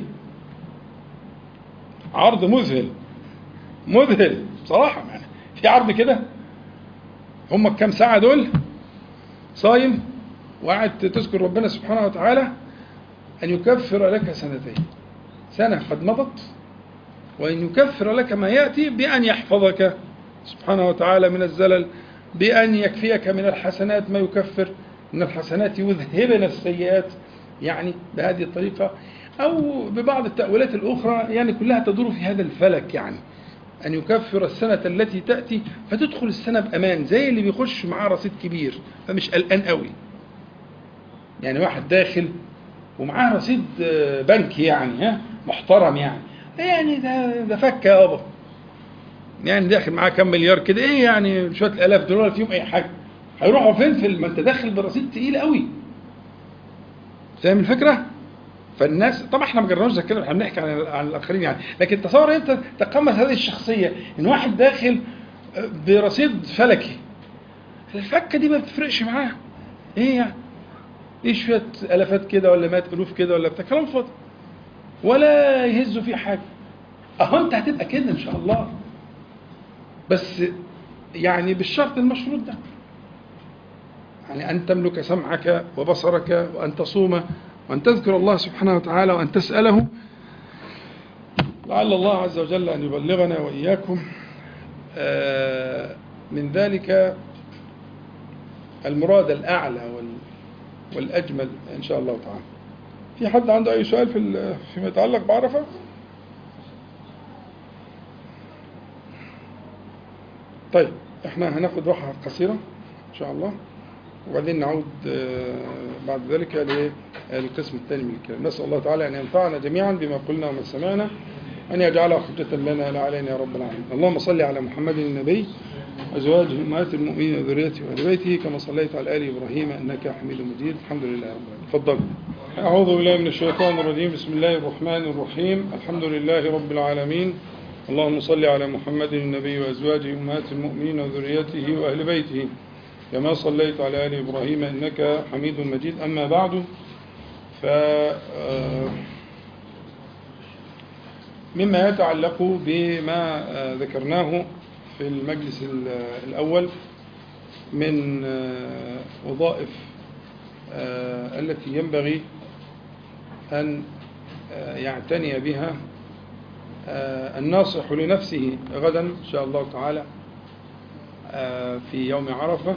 عرض مذهل مذهل بصراحة يعني في عرض كده هم كام ساعة دول صايم وقاعد تذكر ربنا سبحانه وتعالى أن يكفر لك سنتين سنة قد مضت وأن يكفر لك ما يأتي بأن يحفظك سبحانه وتعالى من الزلل بأن يكفيك من الحسنات ما يكفر من الحسنات يذهبن السيئات يعني بهذه الطريقة أو ببعض التأويلات الأخرى يعني كلها تدور في هذا الفلك يعني أن يكفر السنة التي تأتي فتدخل السنة بأمان زي اللي بيخش معاه رصيد كبير فمش قلقان قوي يعني واحد داخل ومعاه رصيد آه، بنكي يعني ها محترم يعني يعني ده ده فك يابا يعني داخل معاه كام مليار كده ايه يعني شويه الالاف دولار فيهم اي حاجه هيروحوا فين في ما انت داخل برصيد تقيل قوي فاهم الفكره؟ فالناس طبعا احنا ما جربناش زي كده احنا بنحكي عن عن الاخرين يعني لكن تصور انت تقمص هذه الشخصيه ان واحد داخل برصيد فلكي الفكه دي ما بتفرقش معاه ايه يعني؟ ايه شويه الافات كده ولا مئات الوف كده ولا بتاع كلام فاضي ولا يهزوا فيه حاجه اهو انت هتبقى كده ان شاء الله بس يعني بالشرط المشروط ده يعني أن تملك سمعك وبصرك وأن تصوم وأن تذكر الله سبحانه وتعالى وأن تسأله لعل الله عز وجل أن يبلغنا وإياكم آه، من ذلك المراد الأعلى وال- والأجمل إن شاء الله تعالى في حد عنده أي سؤال في ال- فيما يتعلق بعرفة؟ طيب احنا هناخد راحة قصيرة إن شاء الله وبعدين نعود آه، بعد ذلك للقسم الثاني من الكلام نسأل الله تعالى أن ينفعنا جميعا بما قلنا وما سمعنا أن يجعله حجة لنا لا علينا يا رب العالمين اللهم صل على محمد النبي أزواجه أمهات المؤمنين وذريته وآل بيته كما صليت على آل إبراهيم إنك حميد مجيد الحمد لله رب العالمين تفضل أعوذ بالله من الشيطان الرجيم بسم الله الرحمن الرحيم الحمد لله رب العالمين اللهم صل على محمد النبي وأزواجه أمهات المؤمنين وذريته وأهل بيته كما صليت على آل إبراهيم إنك حميد مجيد أما بعد ف آه، مما يتعلق بما آه، ذكرناه في المجلس ال- الأول من آه، وظائف آه، التي ينبغي أن آه، يعتني بها آه، الناصح لنفسه غدا إن شاء الله تعالى آه، في يوم عرفة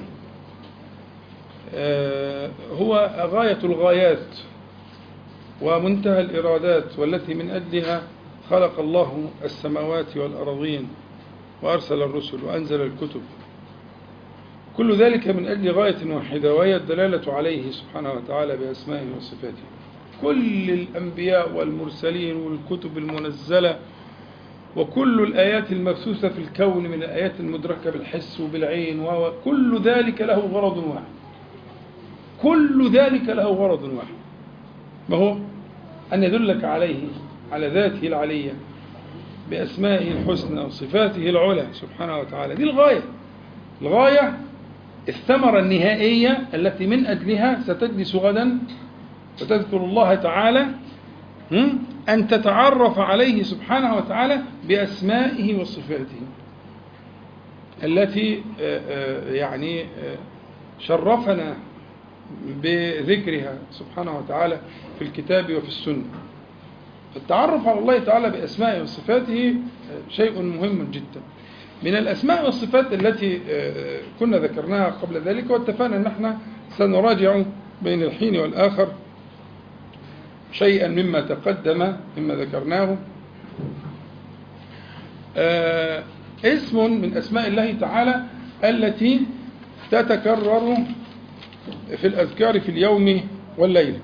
آه، هو غاية الغايات ومنتهى الإرادات والتي من أجلها خلق الله السماوات والأرضين وأرسل الرسل وأنزل الكتب كل ذلك من أجل غاية واحدة وهي الدلالة عليه سبحانه وتعالى بأسمائه وصفاته كل الأنبياء والمرسلين والكتب المنزلة وكل الآيات المبثوثة في الكون من الآيات المدركة بالحس وبالعين وكل ذلك له غرض واحد كل ذلك له غرض واحد ما هو أن يدلك عليه على ذاته العلية بأسمائه الحسنى وصفاته العلى سبحانه وتعالى دي الغاية الغاية الثمرة النهائية التي من أجلها ستجلس غدا وتذكر الله تعالى هم؟ أن تتعرف عليه سبحانه وتعالى بأسمائه وصفاته التي آه، آه، يعني آه، شرفنا بذكرها سبحانه وتعالى في الكتاب وفي السنة التعرف على الله تعالى بأسمائه وصفاته شيء مهم جدا من الأسماء والصفات التي كنا ذكرناها قبل ذلك واتفقنا أن احنا سنراجع بين الحين والآخر شيئا مما تقدم مما ذكرناه اسم من أسماء الله تعالى التي تتكرر في الأذكار في اليوم والليل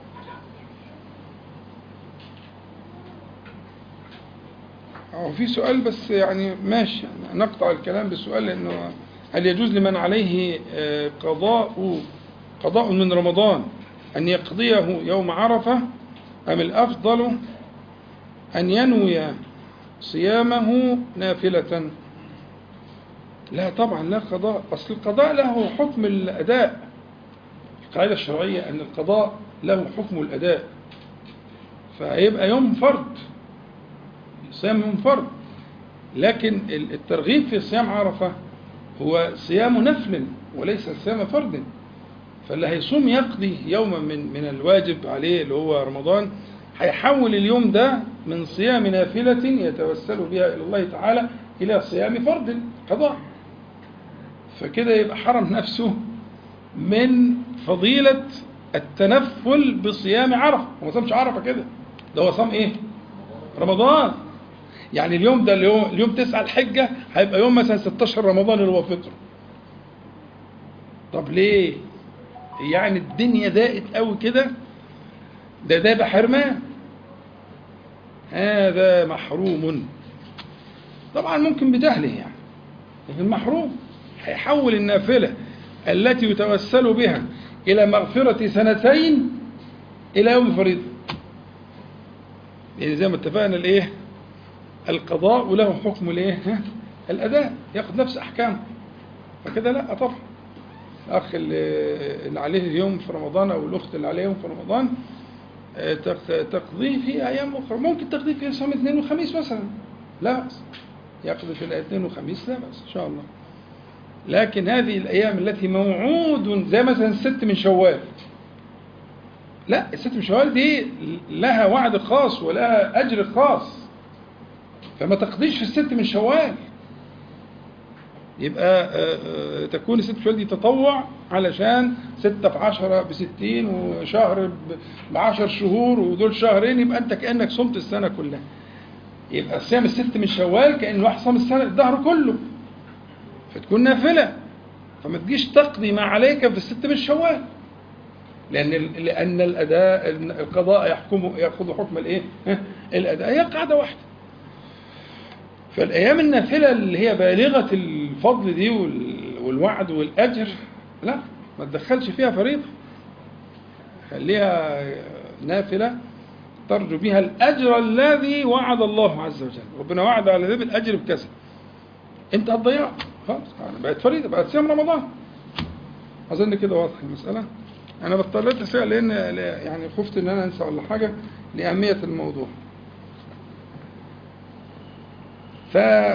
هو في سؤال بس يعني ماشي يعني نقطع الكلام بالسؤال لأنه هل يجوز لمن عليه قضاء قضاء من رمضان أن يقضيه يوم عرفة أم الأفضل أن ينوي صيامه نافلة لا طبعا لا قضاء أصل القضاء له حكم الأداء القاعدة الشرعية أن القضاء له حكم الأداء فيبقى يوم فرض صيام يوم فرض لكن الترغيب في صيام عرفة هو صيام نفل وليس صيام فرض فاللي هيصوم يقضي يوما من من الواجب عليه اللي هو رمضان هيحول اليوم ده من صيام نافلة يتوسل بها إلى الله تعالى إلى صيام فرض قضاء فكده يبقى حرم نفسه من فضيلة التنفل بصيام عرفة هو ما صامش عرفة كده ده هو صام ايه رمضان يعني اليوم ده اليوم, اليوم تسعة الحجة هيبقى يوم مثلا 16 رمضان اللي هو فطر طب ليه يعني الدنيا ضاقت قوي كده ده ده يبقى حرمان هذا محروم طبعا ممكن بجهله يعني لكن محروم هيحول النافلة التي يتوسل بها إلى مغفرة سنتين إلى يوم فريضة يعني زي ما اتفقنا الايه القضاء له حكم الايه الاداء ياخذ نفس احكامه فكده لا طبعا الاخ اللي عليه اليوم في رمضان او الاخت اللي عليها يوم في رمضان تقضيه في ايام اخرى ممكن تقضيه في صوم اثنين وخميس مثلا لا باس يقضي في الاثنين وخميس لا باس ان شاء الله لكن هذه الايام التي موعود زي مثلا الست من شوال لا الست من شوال دي لها وعد خاص ولها اجر خاص فما تقضيش في الست من شوال يبقى تكون الست شوال دي تطوع علشان ستة في عشرة بستين وشهر بعشر شهور ودول شهرين يبقى انت كأنك صمت السنة كلها يبقى صيام الست من شوال كأن واحد صام السنة الدهر كله فتكون نافلة فما تجيش تقضي ما عليك في الست من شوال لأن لأن الأداء القضاء يحكم يأخذ حكم الإيه؟ الأداء هي قاعدة واحدة. فالأيام النافلة اللي هي بالغة الفضل دي والوعد والأجر لا ما تدخلش فيها فريضة. خليها نافلة ترجو بها الأجر الذي وعد الله عز وجل، ربنا وعد على ذي بالأجر بكذا. أنت هتضيعه خلاص بقت فريضة بقت صيام رمضان. أظن كده واضح المسألة. انا بطلت اسال لان يعني خفت ان انا انسى ولا حاجه لاهميه الموضوع ف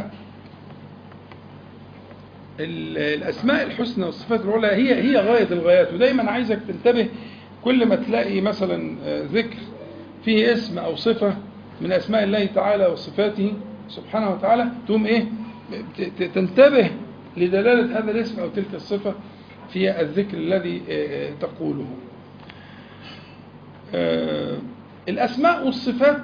الاسماء الحسنى والصفات العلى هي هي غايه الغايات ودايما عايزك تنتبه كل ما تلاقي مثلا ذكر فيه اسم او صفه من اسماء الله تعالى وصفاته سبحانه وتعالى تقوم ايه تنتبه لدلاله هذا الاسم او تلك الصفه في الذكر الذي تقوله الأسماء والصفات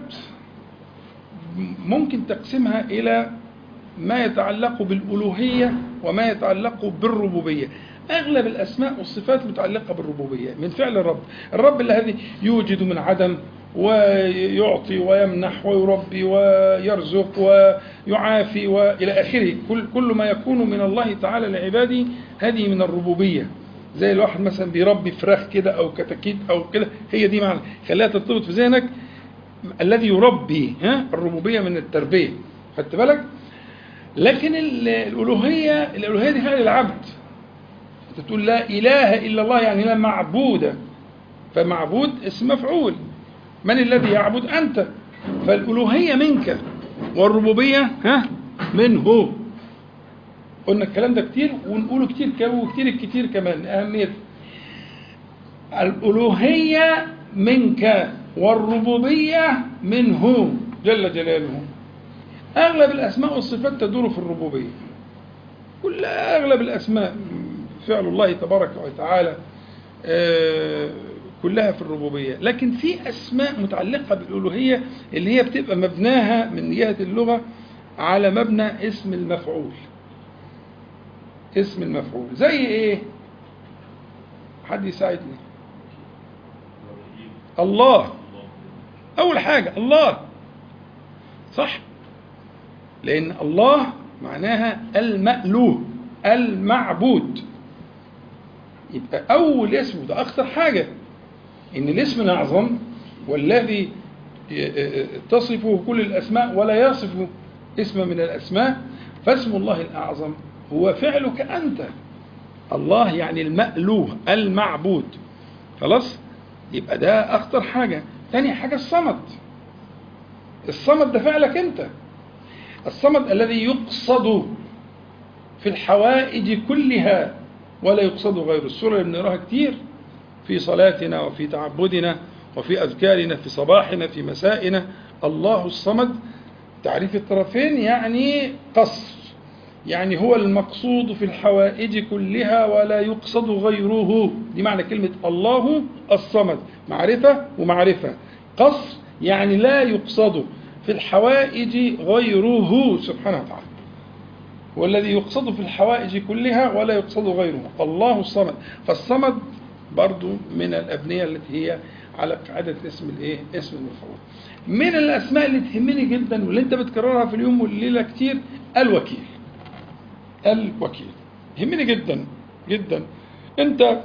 ممكن تقسمها إلى ما يتعلق بالألوهية وما يتعلق بالربوبية أغلب الأسماء والصفات متعلقة بالربوبية من فعل الرب الرب الذي يوجد من عدم ويعطي ويمنح ويربي ويرزق ويعافي والى اخره كل كل ما يكون من الله تعالى لعباده هذه من الربوبيه زي الواحد مثلا بيربي فراخ كده او كتاكيت او كده هي دي معنى خليها ترتبط في ذهنك الذي يربي ها الربوبيه من التربيه خدت بالك لكن الالوهيه الالوهيه دي فعل العبد انت تقول لا اله الا الله يعني لا معبود فمعبود اسم مفعول من الذي يعبد أنت فالألوهية منك والربوبية ها منه قلنا الكلام ده كتير ونقوله كتير وكتير الكتير كمان أهمية الألوهية منك والربوبية منه جل جلاله أغلب الأسماء والصفات تدور في الربوبية كل أغلب الأسماء فعل الله تبارك وتعالى آه، كلها في الربوبية لكن في أسماء متعلقة بالألوهية اللي هي بتبقى مبناها من جهة اللغة على مبنى اسم المفعول اسم المفعول زي ايه حد يساعدني الله أول حاجة الله صح لأن الله معناها المألوه المعبود يبقى أول اسم ده أخطر حاجة إن الاسم الأعظم والذي تصفه كل الأسماء ولا يصف اسم من الأسماء فاسم الله الأعظم هو فعلك أنت الله يعني المألوه المعبود خلاص يبقى ده أخطر حاجة تاني حاجة الصمد الصمد ده فعلك أنت الصمد الذي يقصد في الحوائج كلها ولا يقصد غيره السورة اللي بنقراها كتير في صلاتنا وفي تعبدنا وفي أذكارنا في صباحنا في مسائنا الله الصمد تعريف الطرفين يعني قصر يعني هو المقصود في الحوائج كلها ولا يقصد غيره دي معنى كلمة الله الصمد معرفة ومعرفة قصر يعني لا يقصد في الحوائج غيره سبحانه وتعالى والذي يقصد في الحوائج كلها ولا يقصد غيره الله الصمد فالصمد برضو من الأبنية التي هي على قاعدة اسم الايه؟ اسم المفعول. من الأسماء اللي تهمني جدا واللي أنت بتكررها في اليوم والليلة كتير الوكيل. الوكيل. يهمني جدا جدا. أنت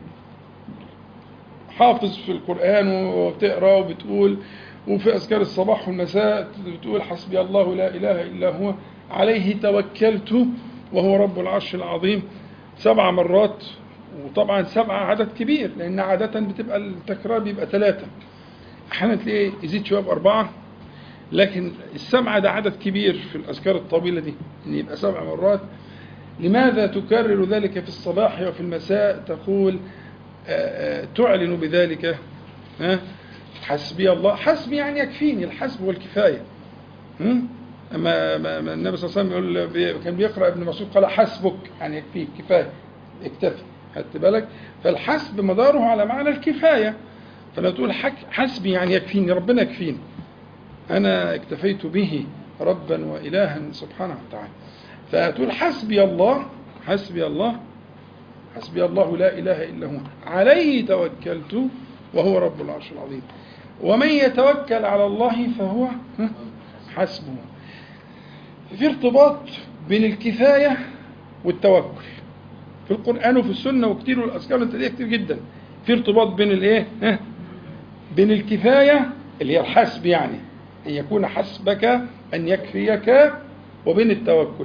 حافظ في القرآن وبتقرا وبتقول وفي أذكار الصباح والمساء بتقول حسبي الله لا إله إلا هو عليه توكلت وهو رب العرش العظيم سبع مرات وطبعا سبعة عدد كبير لأن عادة بتبقى التكرار بيبقى ثلاثة أحيانا تلاقيه يزيد شوية بأربعة لكن السبعة ده عدد كبير في الأذكار الطويلة دي إن يبقى سبع مرات لماذا تكرر ذلك في الصباح وفي المساء تقول آآ آآ تعلن بذلك ها حسبي الله حسبي يعني يكفيني الحسب والكفاية أما النبي صلى الله عليه وسلم يقول كان بيقرأ ابن مسعود قال حسبك يعني يكفيك كفاية اكتفي خدت بالك فالحسب مداره على معنى الكفاية فلما تقول حسبي يعني يكفيني ربنا يكفيني أنا اكتفيت به ربا وإلها سبحانه وتعالى فتقول حسبي الله حسبي الله حسبي الله لا إله إلا هو عليه توكلت وهو رب العرش العظيم ومن يتوكل على الله فهو حسبه في ارتباط بين الكفاية والتوكل في القرآن وفي السنة وكتير والأذكار انت كتير جدا في ارتباط بين الايه؟ بين الكفاية اللي هي الحسب يعني أن يكون حسبك أن يكفيك وبين التوكل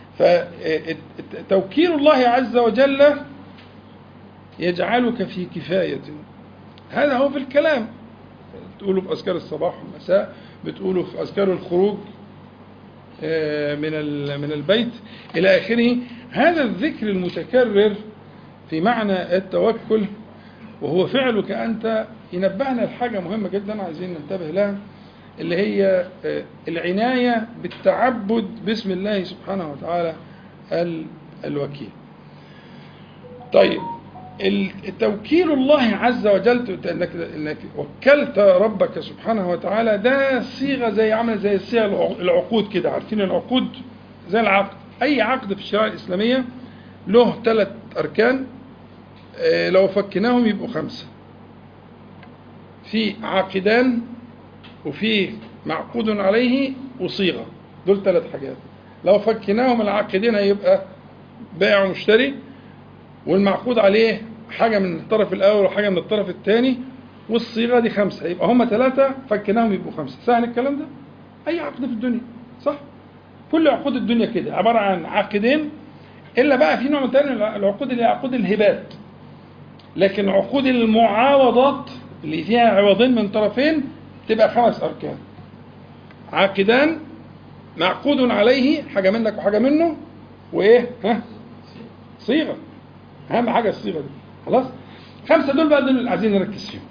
فتوكيل الله عز وجل يجعلك في كفاية هذا هو في الكلام تقوله في أذكار الصباح والمساء بتقوله في أذكار الخروج من من البيت إلى آخره هذا الذكر المتكرر في معنى التوكل وهو فعلك أنت ينبهنا لحاجة مهمة جدا عايزين ننتبه لها اللي هي العناية بالتعبد باسم الله سبحانه وتعالى الوكيل طيب التوكيل الله عز وجل انك انك وكلت ربك سبحانه وتعالى ده صيغه زي عامله زي الصيغ العقود كده عارفين العقود زي العقد اي عقد في الشريعه الاسلاميه له ثلاث اركان لو فكناهم يبقوا خمسه في عاقدان وفي معقود عليه وصيغه دول ثلاث حاجات لو فكناهم العاقدين هيبقى بائع ومشتري والمعقود عليه حاجة من الطرف الأول وحاجة من الطرف الثاني والصيغة دي خمسة يبقى هم ثلاثة فكناهم يبقوا خمسة سهل الكلام ده؟ أي عقد في الدنيا صح؟ كل عقود الدنيا كده عبارة عن عقدين إلا بقى في نوع من تاني العقود اللي هي عقود الهبات لكن عقود المعاوضات اللي فيها عوضين من طرفين تبقى خمس أركان عاقدان معقود عليه حاجة منك وحاجة منه وإيه؟ ها؟ صيغة أهم حاجة الصيغة دي خلاص خمسة دول بقى دول اللي عايزين نركز فيهم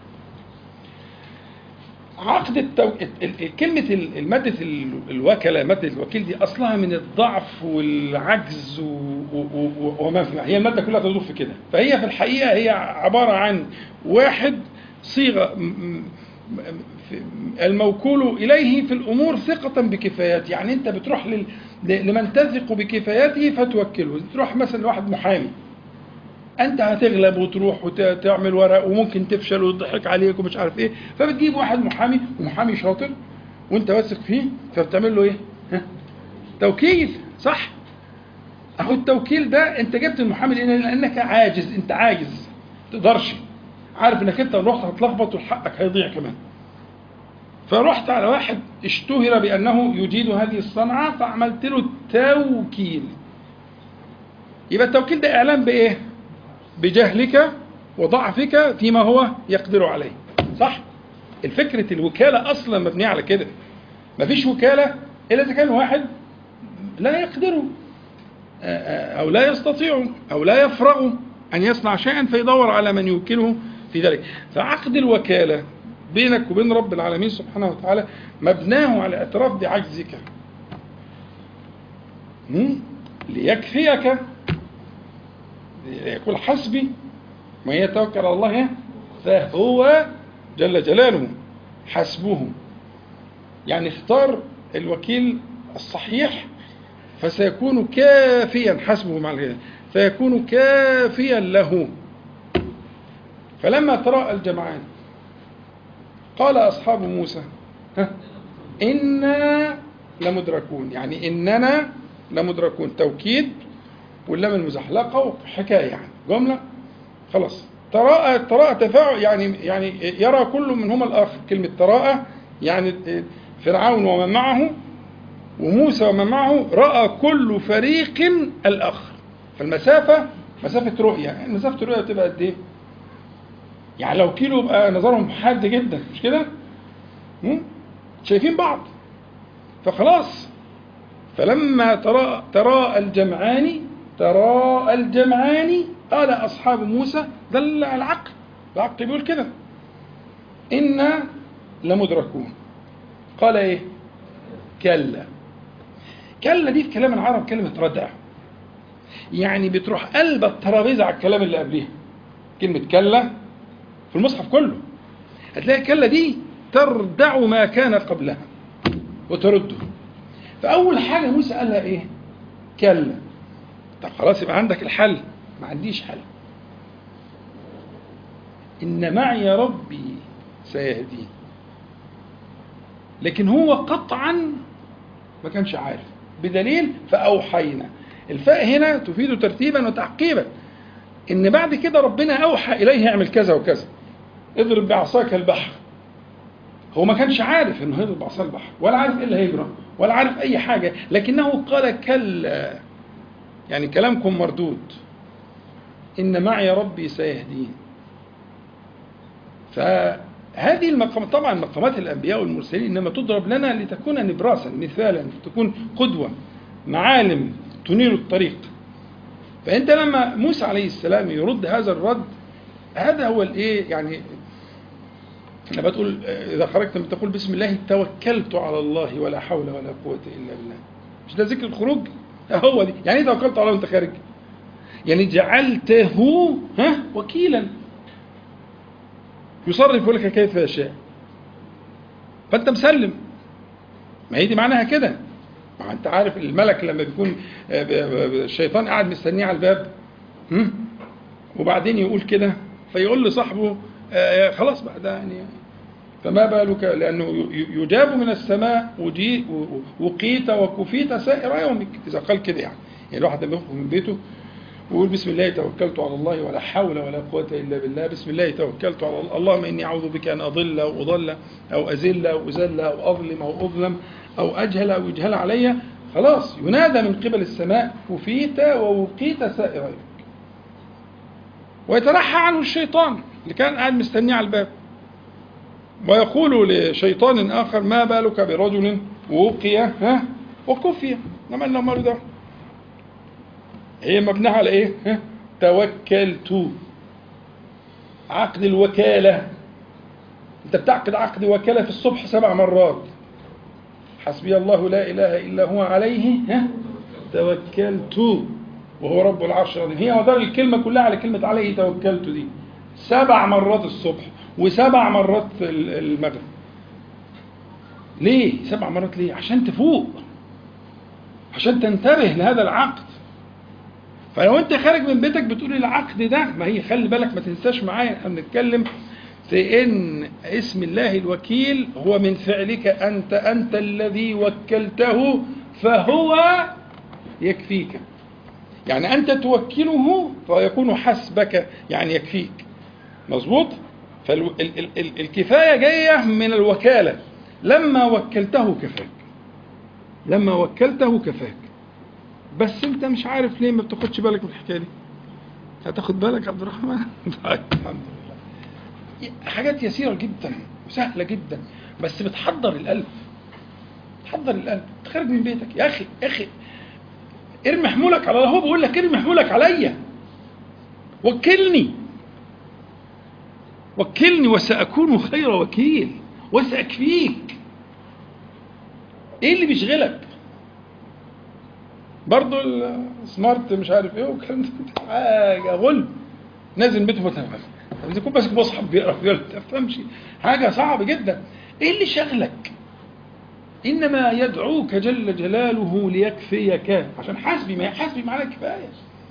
عقد التو... ال- ال- كلمة ال- المادة ال- الوكلة مادة الوكيل دي أصلها من الضعف والعجز و... و... و... وما في هي المادة كلها تدور في كده فهي في الحقيقة هي عبارة عن واحد صيغة م- م- م- في- الموكول إليه في الأمور ثقة بكفايات يعني أنت بتروح لل... ل- لمن تثق بكفاياته فتوكله تروح مثلا لواحد محامي انت هتغلب وتروح وتعمل ورق وممكن تفشل ويضحك عليك ومش عارف ايه فبتجيب واحد محامي ومحامي شاطر وانت واثق فيه فبتعمل له ايه؟ ها؟ توكيل صح؟ اهو التوكيل ده انت جبت المحامي لأن- لانك عاجز انت عاجز ما تقدرش عارف انك انت لو رحت هتلخبط وحقك هيضيع كمان فرحت على واحد اشتهر بانه يجيد هذه الصنعه فعملت له توكيل يبقى التوكيل ده اعلان بايه؟ بجهلك وضعفك فيما هو يقدر عليه صح الفكرة الوكالة أصلا مبنية على كده مفيش وكالة إلا إذا كان واحد لا يقدر أو لا يستطيع أو لا يفرغ أن يصنع شيئا فيدور على من يوكله في ذلك فعقد الوكالة بينك وبين رب العالمين سبحانه وتعالى مبناه على اعتراف بعجزك م? ليكفيك يقول حسبي من يتوكل على الله فهو جل جلاله حسبه يعني اختار الوكيل الصحيح فسيكون كافيا حسبه مع الغير فيكون كافيا له فلما تراءى الجمعان قال أصحاب موسى ها إنا لمدركون يعني إننا لمدركون توكيد واللام المزحلقة وحكاية يعني جملة خلاص تراءى تراءى تفاعل يعني يعني يرى كل منهما الآخر كلمة تراءى يعني فرعون ومن معه وموسى ومن معه رأى كل فريق الآخر فالمسافة مسافة رؤية يعني مسافة الرؤية بتبقى قد إيه؟ يعني لو كيلو يبقى نظرهم حاد جدا مش كده؟ م? شايفين بعض فخلاص فلما ترى تراءى الجمعان تراءى الجمعان قال أصحاب موسى دل على العقل العقل بيقول كده إنا لمدركون قال إيه كلا كلا دي في كلام العرب كلمة ردع يعني بتروح قلب الترابيزة على الكلام اللي قبليها كلمة كلا في المصحف كله هتلاقي كلا دي تردع ما كان قبلها وترده فأول حاجة موسى قال لها إيه كلا طب خلاص يبقى عندك الحل ما عنديش حل إن معي ربي سيهدين لكن هو قطعا ما كانش عارف بدليل فأوحينا الفاء هنا تفيد ترتيبا وتعقيبا إن بعد كده ربنا أوحى إليه يعمل كذا وكذا اضرب بعصاك البحر هو ما كانش عارف انه هيضرب بعصا البحر ولا عارف ايه اللي هيجرى ولا عارف اي حاجه لكنه قال كلا يعني كلامكم مردود ان معي ربي سيهدين فهذه المقامات طبعا مقامات الانبياء والمرسلين انما تضرب لنا لتكون نبراسا مثالا تكون قدوه معالم تنير الطريق فانت لما موسى عليه السلام يرد هذا الرد هذا هو الايه يعني لما تقول اذا خرجت تقول بسم الله توكلت على الله ولا حول ولا قوه الا بالله مش ده ذكر الخروج هو دي يعني ايه توكلت على الله وانت خارج يعني جعلته ها وكيلا يصرف لك كيف يشاء فانت مسلم ما هي دي معناها كده ما انت عارف الملك لما بيكون الشيطان قاعد مستنيه على الباب وبعدين يقول كده فيقول لصاحبه آه خلاص بقى ده يعني فما بالك لانه يجاب من السماء وجي وقيت وكفيت سائر يومك اذا قال كده يعني يعني الواحد لما يخرج من بيته ويقول بسم الله توكلت على الله ولا حول ولا قوة إلا بالله بسم الله توكلت على الله اللهم إني أعوذ بك أن أضل أو أضل أو أزل أو أزل أو أظلم أو أظلم أو أجهل أو يجهل علي خلاص ينادى من قبل السماء كفيت ووقيت سائر يومك ويتنحى عنه الشيطان اللي كان قاعد مستنيه على الباب ويقول لشيطان آخر ما بالك برجل وقي ها وكفي انما انه ماله ده هي مبنية على ايه ها توكلت عقد الوكالة أنت بتعقد عقد وكالة في الصبح سبع مرات حسبي الله لا إله إلا هو عليه ها توكلت وهو رب العرش العظيم هي مدار الكلمة كلها على كلمة عليه توكلت دي سبع مرات الصبح وسبع مرات المغرب ليه سبع مرات ليه عشان تفوق عشان تنتبه لهذا العقد فلو انت خارج من بيتك بتقول العقد ده ما هي خلي بالك ما تنساش معايا احنا بنتكلم في ان اسم الله الوكيل هو من فعلك انت انت الذي وكلته فهو يكفيك يعني انت توكله فيكون حسبك يعني يكفيك مظبوط فالكفايه جايه من الوكاله لما وكلته كفاك لما وكلته كفاك بس انت مش عارف ليه ما بتاخدش بالك من الحكايه دي هتاخد بالك عبد الرحمن طيب الحمد لله حاجات يسيره جدا وسهله جدا بس بتحضر القلب تحضر القلب تخرج من بيتك يا اخي يا اخي ارمي حمولك على الله هو بيقول لك ارمي حمولك عليا وكلني وكلني وسأكون خير وكيل وسأكفيك ايه اللي بيشغلك برضه السمارت مش عارف ايه والكلام ده حاجه غل نازل بيته مثلا اذا يكون ماسك مصحف بيقرا ما تفهمش حاجه صعبه جدا ايه اللي شغلك انما يدعوك جل جلاله ليكفيك عشان حسبي ما هي حسبي معناها كفايه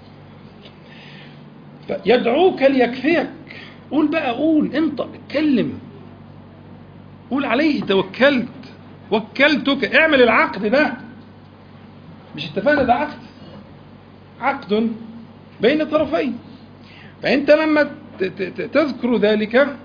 يدعوك ليكفيك قول بقى قول انطق اتكلم قول عليه توكلت وكلتك اعمل العقد ده مش اتفقنا ده عقد عقد بين طرفين فانت لما تذكر ذلك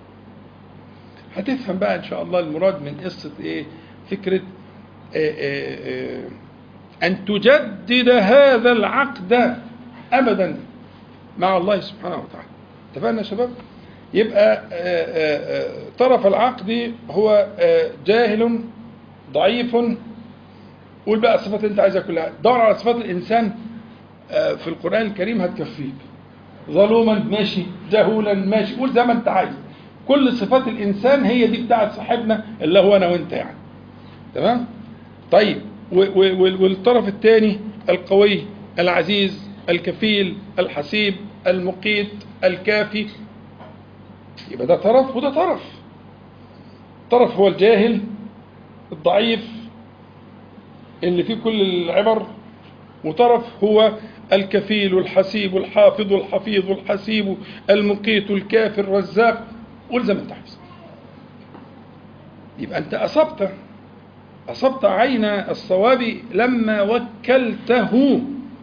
هتفهم بقى ان شاء الله المراد من قصه ايه فكره إيه إيه إيه ان تجدد هذا العقد ابدا مع الله سبحانه وتعالى اتفقنا يا شباب يبقى طرف العقد هو جاهل ضعيف قول بقى الصفات اللي انت عايزها كلها دور على صفات الانسان في القران الكريم هتكفيك ظلوما ماشي جهولا ماشي قول زي ما انت عايز كل صفات الانسان هي دي بتاعت صاحبنا اللي هو انا وانت يعني تمام طيب والطرف الثاني القوي العزيز الكفيل الحسيب المقيت الكافي يبقى ده طرف وده طرف طرف هو الجاهل الضعيف اللي فيه كل العبر وطرف هو الكفيل الحسيب الحافظ الحفيظ الحسيب المقيت الكافي الرزاق قول زي ما انت عايز يبقى انت اصبت اصبت عين الصواب لما وكلته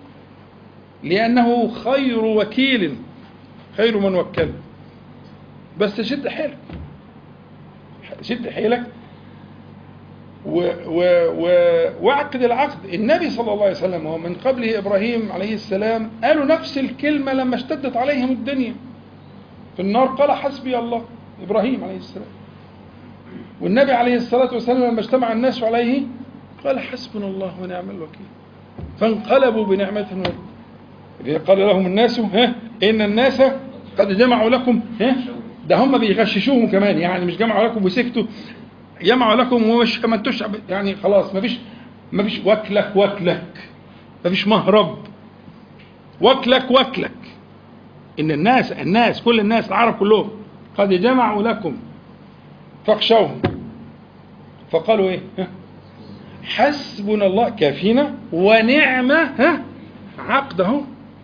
لانه خير وكيل خير من وكل بس شد حيلك شد حيلك و و و واعقد العقد النبي صلى الله عليه وسلم ومن قبله ابراهيم عليه السلام قالوا نفس الكلمه لما اشتدت عليهم الدنيا في النار قال حسبي الله ابراهيم عليه السلام والنبي عليه الصلاه والسلام لما اجتمع الناس عليه قال حسبنا الله ونعم الوكيل فانقلبوا بنعمه وفضل قال لهم الناس ها ان الناس قد جمعوا لكم ها ده هم بيغششوهم كمان يعني مش جمعوا لكم وسكتوا جمعوا لكم ومش ما انتوش يعني خلاص ما فيش ما فيش وكلك وكلك ما فيش مهرب وكلك وكلك ان الناس الناس كل الناس العرب كلهم قد جمعوا لكم فاخشوهم فقالوا ايه ها حسبنا الله كافينا ونعمة ها عقده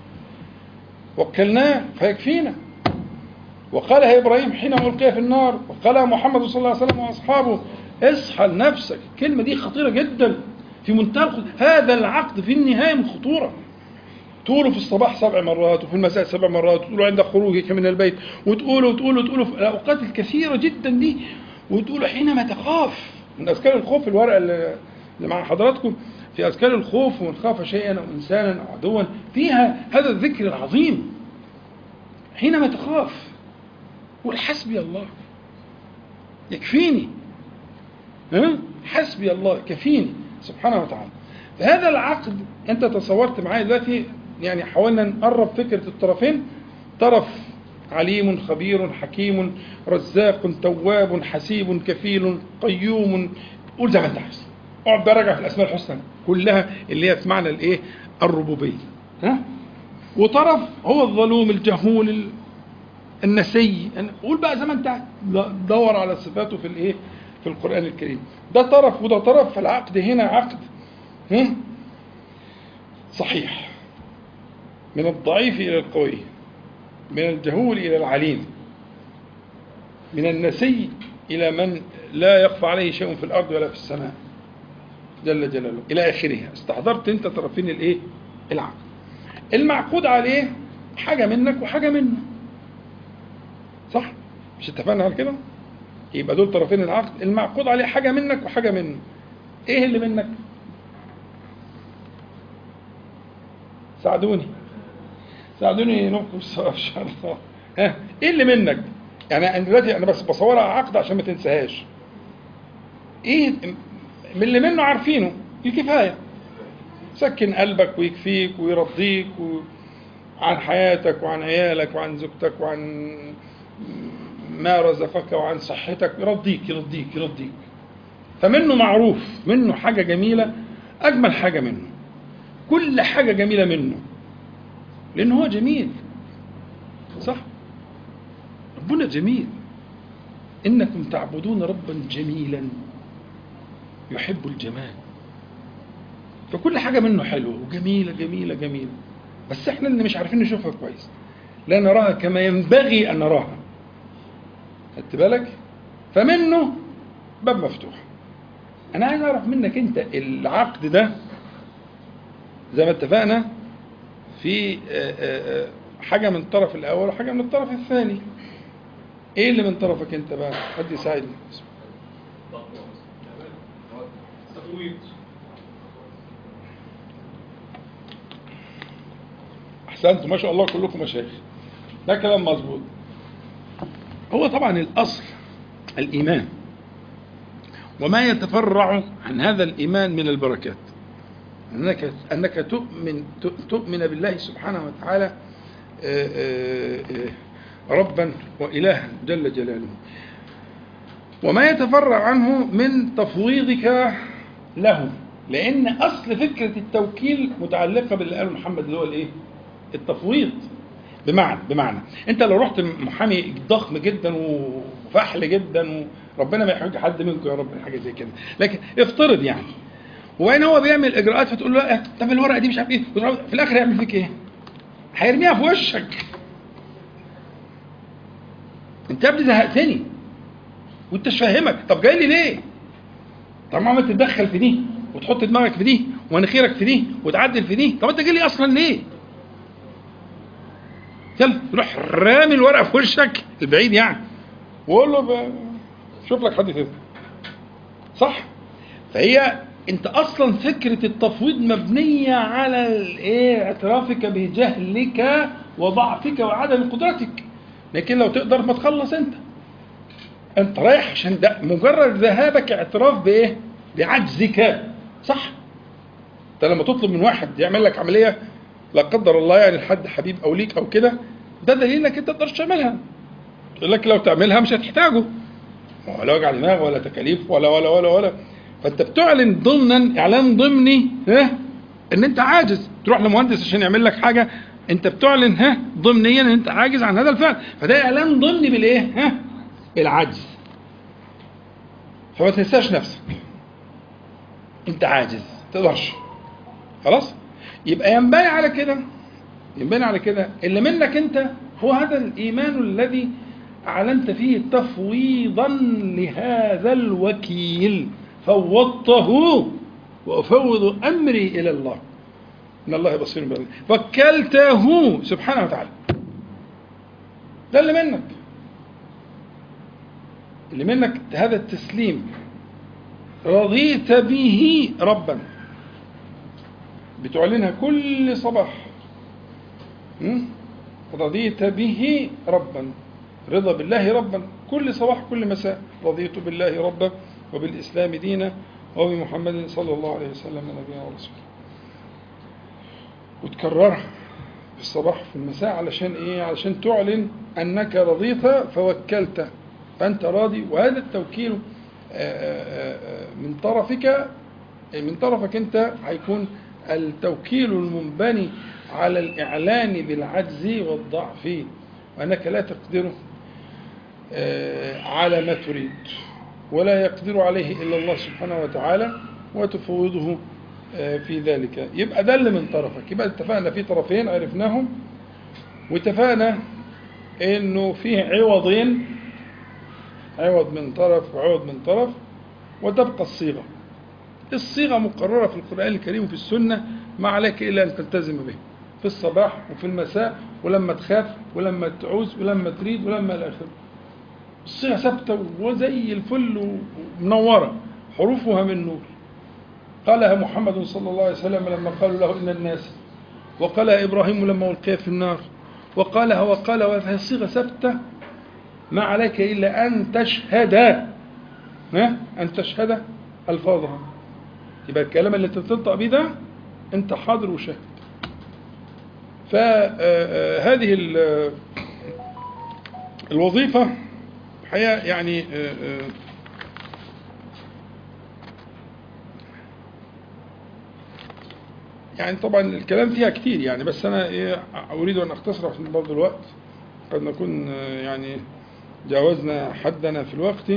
وكلناه فيكفينا وقالها ابراهيم حين القي في النار وقالها محمد صلى الله عليه وسلم واصحابه اصحى لنفسك الكلمه دي خطيره جدا في منتهى الخطورة. هذا العقد في النهايه من خطوره تقولوا في الصباح سبع مرات وفي المساء سبع مرات وتقولوا عند خروجك من البيت وتقولوا وتقولوا وتقولوا في الاوقات الكثيره جدا دي وتقولوا حينما تخاف من اذكار الخوف الورقه اللي مع حضراتكم في اذكار الخوف ومن خاف شيئا او انسانا او عدوا فيها هذا الذكر العظيم حينما تخاف قول حسبي الله يكفيني ها حسبي الله كفيني سبحانه وتعالى فهذا العقد انت تصورت معايا دلوقتي يعني حاولنا نقرب فكره الطرفين طرف عليم خبير حكيم رزاق تواب حسيب كفيل قيوم قول زي ما انت عايز اقعد بقى راجع في الاسماء الحسنى كلها اللي هي في معنى الايه الربوبيه ها وطرف هو الظلوم الجهول ال- النسي قول بقى زي ما انت عايز. دور على صفاته في الايه في القران الكريم ده طرف وده طرف فالعقد هنا عقد هم؟ صحيح من الضعيف الى القوي من الجهول الى العليم من النسي الى من لا يخفى عليه شيء في الارض ولا في السماء جل جلاله الى اخره استحضرت انت طرفين الايه العقد المعقود عليه حاجه منك وحاجه منه صح مش اتفقنا على كده يبقى دول طرفين العقد المعقود عليه حاجه منك وحاجه منه ايه اللي منك ساعدوني ساعدوني نبكي الصلاة ان شاء الله ها ايه اللي منك يعني انا دلوقتي انا بس بصورها عقد عشان ما تنساهاش ايه من اللي منه عارفينه الكفايه سكن قلبك ويكفيك ويرضيك و... عن حياتك وعن عيالك وعن زوجتك وعن ما رزقك وعن صحتك يرضيك يرضيك يرضيك فمنه معروف منه حاجة جميلة أجمل حاجة منه كل حاجة جميلة منه لأنه هو جميل صح ربنا جميل إنكم تعبدون ربا جميلا يحب الجمال فكل حاجة منه حلوة وجميلة جميلة جميلة بس احنا اللي مش عارفين نشوفها كويس لا نراها كما ينبغي أن نراها خدت بالك فمنه باب مفتوح أنا عايز أعرف منك أنت العقد ده زي ما اتفقنا في آه، آه، آه، حاجة من الطرف الأول وحاجة من الطرف الثاني إيه اللي من طرفك أنت بقى؟ حد يساعدني تفويض احسنتم ما شاء الله كلكم مشايخ ده كلام مظبوط هو طبعا الاصل الايمان وما يتفرع عن هذا الايمان من البركات انك انك تؤمن تؤمن بالله سبحانه وتعالى آه، آه، آه، ربا والها جل جلاله وما يتفرع عنه من تفويضك له لان اصل فكره التوكيل متعلقه باللي قاله محمد اللي هو الايه التفويض بمعنى بمعنى انت لو رحت محامي ضخم جدا وفحل جدا وربنا ما يحرج حد منكم يا رب من حاجه زي كده لكن افترض يعني وبعدين هو بيعمل اجراءات فتقول له لا طب الورقه دي مش عارف ايه في الاخر هيعمل فيك ايه؟ هيرميها في وشك انت يا ابني زهقتني وانت مش فاهمك طب جاي لي ليه؟ طب ما تتدخل في دي وتحط دماغك في دي ومناخيرك في دي وتعدل في دي طب انت جاي لي اصلا ليه؟ يلا روح رامي الورقه في وشك البعيد يعني وقول له ب- شوف لك حد تاني صح فهي انت اصلا فكره التفويض مبنيه على الايه اعترافك بجهلك وضعفك وعدم قدرتك لكن لو تقدر ما تخلص انت انت رايح عشان ده مجرد ذهابك اعتراف بايه بعجزك صح انت لما تطلب من واحد يعمل لك عمليه لا قدر الله يعني لحد حبيب او ليك او كده ده دليل انك انت تقدرش تعملها يقول لك لو تعملها مش هتحتاجه ولا وجع دماغ ولا تكاليف ولا ولا ولا ولا فانت بتعلن ضمنا اعلان ضمني ها ان انت عاجز تروح لمهندس عشان يعمل لك حاجه انت بتعلن ها ضمنيا ان انت عاجز عن هذا الفعل فده اعلان ضمني بالايه ها بالعجز فما تنساش نفسك انت عاجز تقدرش خلاص يبقى ينبني على كده ينبني على كده اللي منك انت هو هذا الايمان الذي اعلنت فيه تفويضا لهذا الوكيل فوضته وافوض امري الى الله ان الله بصير بالله وكلته سبحانه وتعالى ده اللي منك اللي منك هذا التسليم رضيت به ربا بتعلنها كل صباح م? رضيت به ربا رضا بالله ربا كل صباح كل مساء رضيت بالله ربا وبالإسلام دينا وبمحمد صلى الله عليه وسلم نبينا ورسوله وتكررها في الصباح وفي المساء علشان ايه علشان تعلن انك رضيت فوكلت فانت راضي وهذا التوكيل آه، آه، آه، من طرفك من طرفك انت هيكون التوكيل المنبني على الاعلان بالعجز والضعف وانك لا تقدر آه، على ما تريد ولا يقدر عليه الا الله سبحانه وتعالى وتفوضه آه، في ذلك يبقى ده اللي من طرفك يبقى اتفقنا في طرفين عرفناهم واتفقنا انه فيه عوضين عوض من طرف وعوض من طرف وتبقى الصيغه الصيغه مقرره في القران الكريم وفي السنه ما عليك الا ان تلتزم به في الصباح وفي المساء ولما تخاف ولما تعوز ولما تريد ولما الى اخره الصيغه ثابته وزي الفل ومنوره حروفها من نور قالها محمد صلى الله عليه وسلم لما قالوا له ان الناس وقالها ابراهيم لما القي في النار وقالها وقال وهي صيغه ثابته ما عليك الا ان تشهد ها؟ ان تشهد الفاظها يبقى الكلام اللي تنطق بيه ده انت حاضر وشاهد فهذه الوظيفة الحقيقة يعني آه، آه، يعني طبعا الكلام فيها كتير يعني بس أنا إيه أريد أن أختصر عشان برضه الوقت قد نكون آه، يعني جاوزنا حدنا في الوقت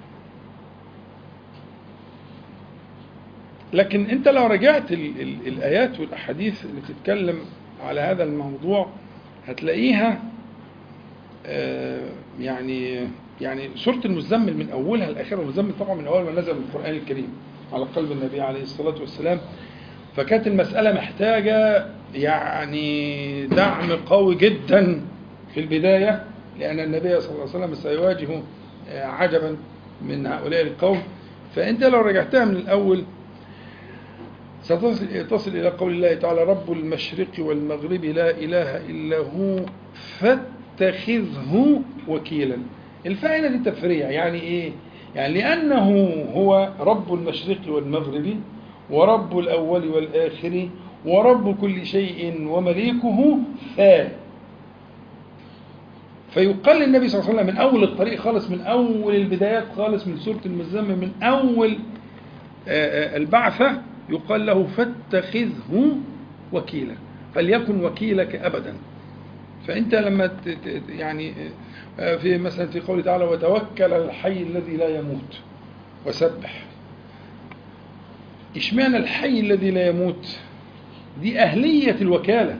لكن انت لو رجعت ال ال الايات والاحاديث اللي بتتكلم على هذا الموضوع هتلاقيها آه، يعني يعني سوره المزمل من اولها لاخرها المزمل طبعا من اول ما نزل القران الكريم على قلب النبي عليه الصلاه والسلام فكانت المساله محتاجه يعني دعم قوي جدا في البدايه لان النبي صلى الله عليه وسلم سيواجه آه، عجبا من هؤلاء القوم فانت لو رجعتها من الاول ستصل تصل إلى قول الله تعالى رب المشرق والمغرب لا إله إلا هو فاتخذه وكيلا الفاء هنا دي تفريع يعني إيه؟ يعني لأنه هو رب المشرق والمغرب ورب الأول والآخر ورب كل شيء ومليكه فا فيقال للنبي صلى الله عليه وسلم من أول الطريق خالص من أول البدايات خالص من سورة المزمل من أول آه، آه، البعثة يقال له فاتخذه وكيلا فليكن وكيلك ابدا فانت لما ت- ت- يعني آه، في مثلا في قوله تعالى وتوكل على الحي الذي لا يموت وسبح اشمعنى الحي الذي لا يموت دي اهليه الوكاله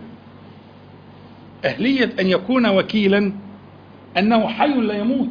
اهليه ان يكون وكيلا انه حي لا يموت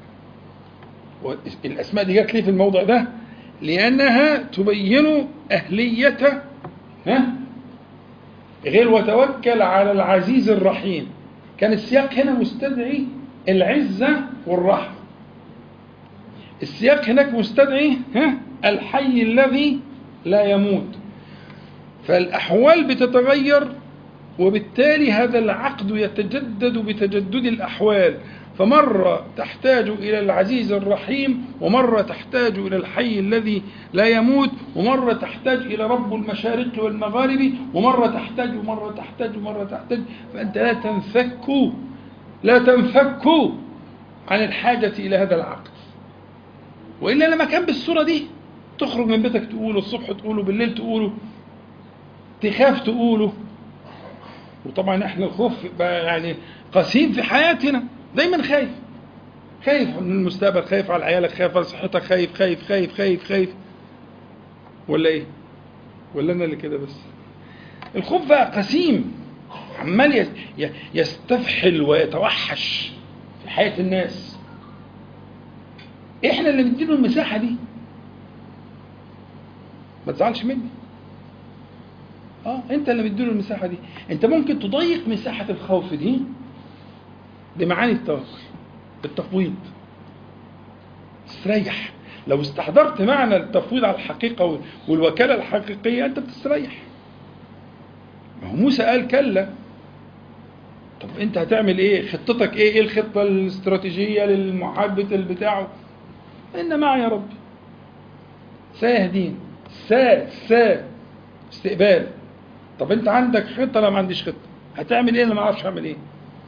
والاسماء دي جت ليه في الموضع ده لانها تبين اهليه ها غير وتوكل على العزيز الرحيم كان السياق هنا مستدعي العزه والرحمه السياق هناك مستدعي ها الحي الذي لا يموت فالاحوال بتتغير وبالتالي هذا العقد يتجدد بتجدد الأحوال فمرة تحتاج إلى العزيز الرحيم ومرة تحتاج إلى الحي الذي لا يموت ومرة تحتاج إلى رب المشارق والمغارب ومرة تحتاج ومرة تحتاج ومرة تحتاج فأنت لا تنفك لا تنفك عن الحاجة إلى هذا العقد وإلا لما كان بالصورة دي تخرج من بيتك تقوله الصبح تقوله بالليل تقوله تخاف تقوله وطبعا احنا الخوف بقى يعني قسيم في حياتنا دايما خايف خايف من المستقبل خايف على عيالك خايف على صحتك خايف خايف خايف خايف خايف ولا ايه ولا انا اللي كده بس الخوف بقى قسيم عمال يس- ي- يستفحل ويتوحش في حياة الناس احنا اللي مديله المساحة دي ما تزعلش مني اه انت اللي مديله المساحه دي انت ممكن تضيق مساحه الخوف دي بمعاني التوكل التفويض تستريح لو استحضرت معنى التفويض على الحقيقه وال- والوكاله الحقيقيه انت بتستريح ما هو موسى قال كلا طب انت هتعمل ايه خطتك ايه ايه الخطه الاستراتيجيه للمحاربه البتاع ان معي يا ربي سيهدين سا سا استقبال طب انت عندك خطه لا ما عنديش خطه هتعمل ايه انا ما اعرفش اعمل ايه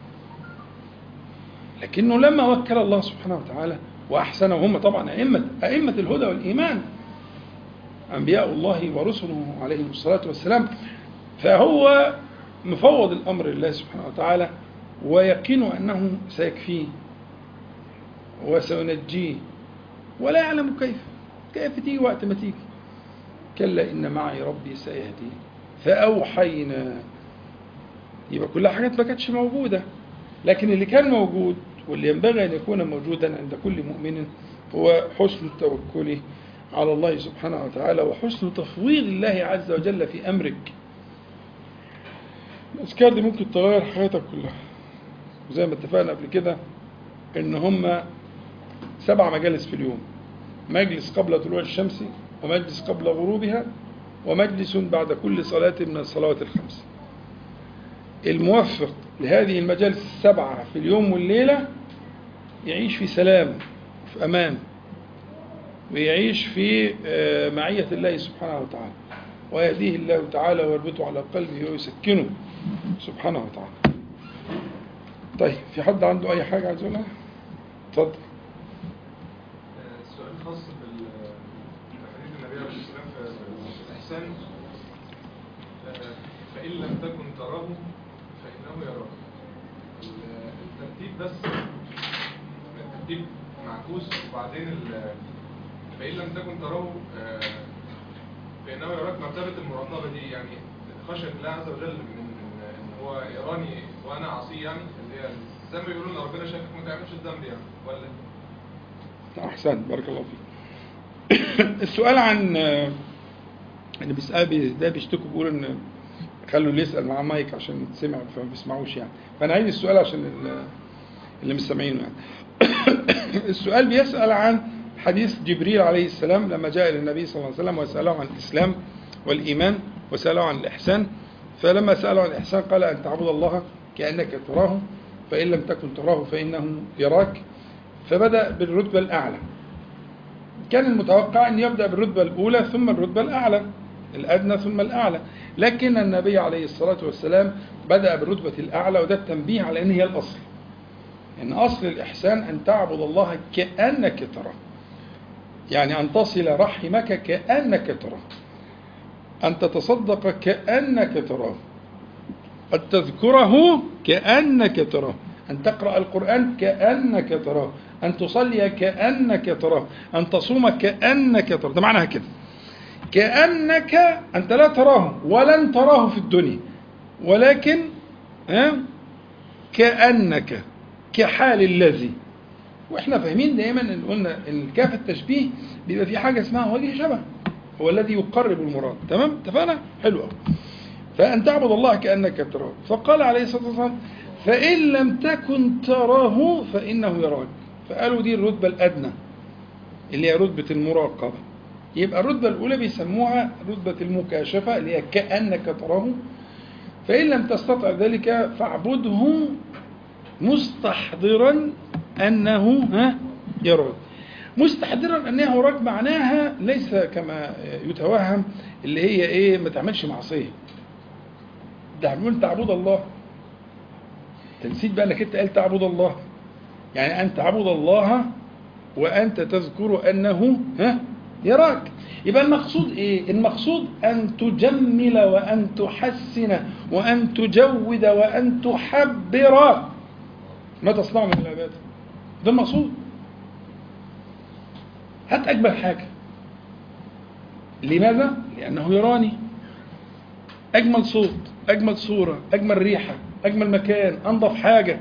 لكنه لما وكل الله سبحانه وتعالى واحسن وهم طبعا ائمه ائمه الهدى والايمان انبياء الله ورسله عليهم الصلاه والسلام فهو مفوض الامر لله سبحانه وتعالى ويقين انه سيكفيه وسينجيه ولا يعلم كيف كيف تيجي وقت ما تيجي كلا إن معي ربي سيهدي فأوحينا يبقى كل حاجات ما كانتش موجودة لكن اللي كان موجود واللي ينبغي أن يكون موجودا عند كل مؤمن هو حسن التوكل على الله سبحانه وتعالى وحسن تفويض الله عز وجل في أمرك الأذكار دي ممكن تغير حياتك كلها وزي ما اتفقنا قبل كده إن هم سبع مجالس في اليوم مجلس قبل طلوع الشمس ومجلس قبل غروبها ومجلس بعد كل صلاة من الصلوات الخمس الموفق لهذه المجالس السبعة في اليوم والليلة يعيش في سلام وفي أمان ويعيش في معية الله سبحانه وتعالى ويهديه الله تعالى ويربطه على قلبه ويسكنه سبحانه وتعالى طيب في حد عنده أي حاجة عايز يقولها؟ اتفضل السؤال خاص بحديث النبي عليه الصلاة والسلام في الإحسان فإن لم تكن تراه فإنه يراك الترتيب بس الترتيب معكوس وبعدين فإن لم تكن تراه فإنه يراك مرتبة المراقبة دي يعني خشية الله عز وجل من إن هو يراني وأنا عصي يعني اللي هي زي ما بيقولوا إن ربنا شايفك ما تعملش الذنب يعني ولا أحسن بارك الله فيك السؤال عن اللي بيسأل ده بيشتكوا بيقولوا ان خلوا اللي يسأل معاه مايك عشان يتسمع فما بيسمعوش يعني فأنا عايز السؤال عشان اللي مش سامعينه يعني السؤال بيسأل عن حديث جبريل عليه السلام لما جاء إلى النبي صلى الله عليه وسلم وسأله عن الإسلام والإيمان وسأله عن الإحسان فلما سأله عن الإحسان قال أن تعبد الله كأنك تراه فإن لم تكن تراه فإنه يراك فبدأ بالرتبة الأعلى كان المتوقع أن يبدأ بالرتبة الأولى ثم الرتبة الأعلى الأدنى ثم الأعلى لكن النبي عليه الصلاة والسلام بدأ بالرتبة الأعلى وده التنبيه على أن هي الأصل إن أصل الإحسان أن تعبد الله كأنك تراه يعني أن تصل رحمك كأنك تراه أن تتصدق كأنك تراه أن تذكره كأنك تراه أن تقرأ القرآن كأنك تراه أن تصلي كأنك تراه أن تصوم كأنك تراه ده معناها كده كأنك أنت لا تراه ولن تراه في الدنيا ولكن ها كأنك كحال الذي واحنا فاهمين دايما ان قلنا الكاف التشبيه بيبقى في حاجه اسمها وجه شبه هو الذي يقرب المراد تمام اتفقنا حلو قوي فان تعبد الله كانك تراه فقال عليه الصلاه والسلام فان لم تكن تراه فانه يراك فقالوا دي الرتبه الادنى اللي هي رتبه المراقبه يبقى الرتبه الاولى بيسموها رتبه المكاشفه اللي هي كانك تراه فان لم تستطع ذلك فاعبده مستحضرا انه ها يراك مستحضرا انه يراك معناها ليس كما يتوهم اللي هي ايه ما تعملش معصيه ده بنقول تعبد الله تنسيت بقى انك انت قال تعبد الله يعني ان تعبد الله وانت تذكر انه ها يراك يبقى المقصود ايه المقصود ان تجمل وان تحسن وان تجود وان تحبر ما تصنع من العباده ده المقصود هات اجمل حاجه لماذا لانه يراني اجمل صوت اجمل صوره اجمل ريحه اجمل مكان انظف حاجه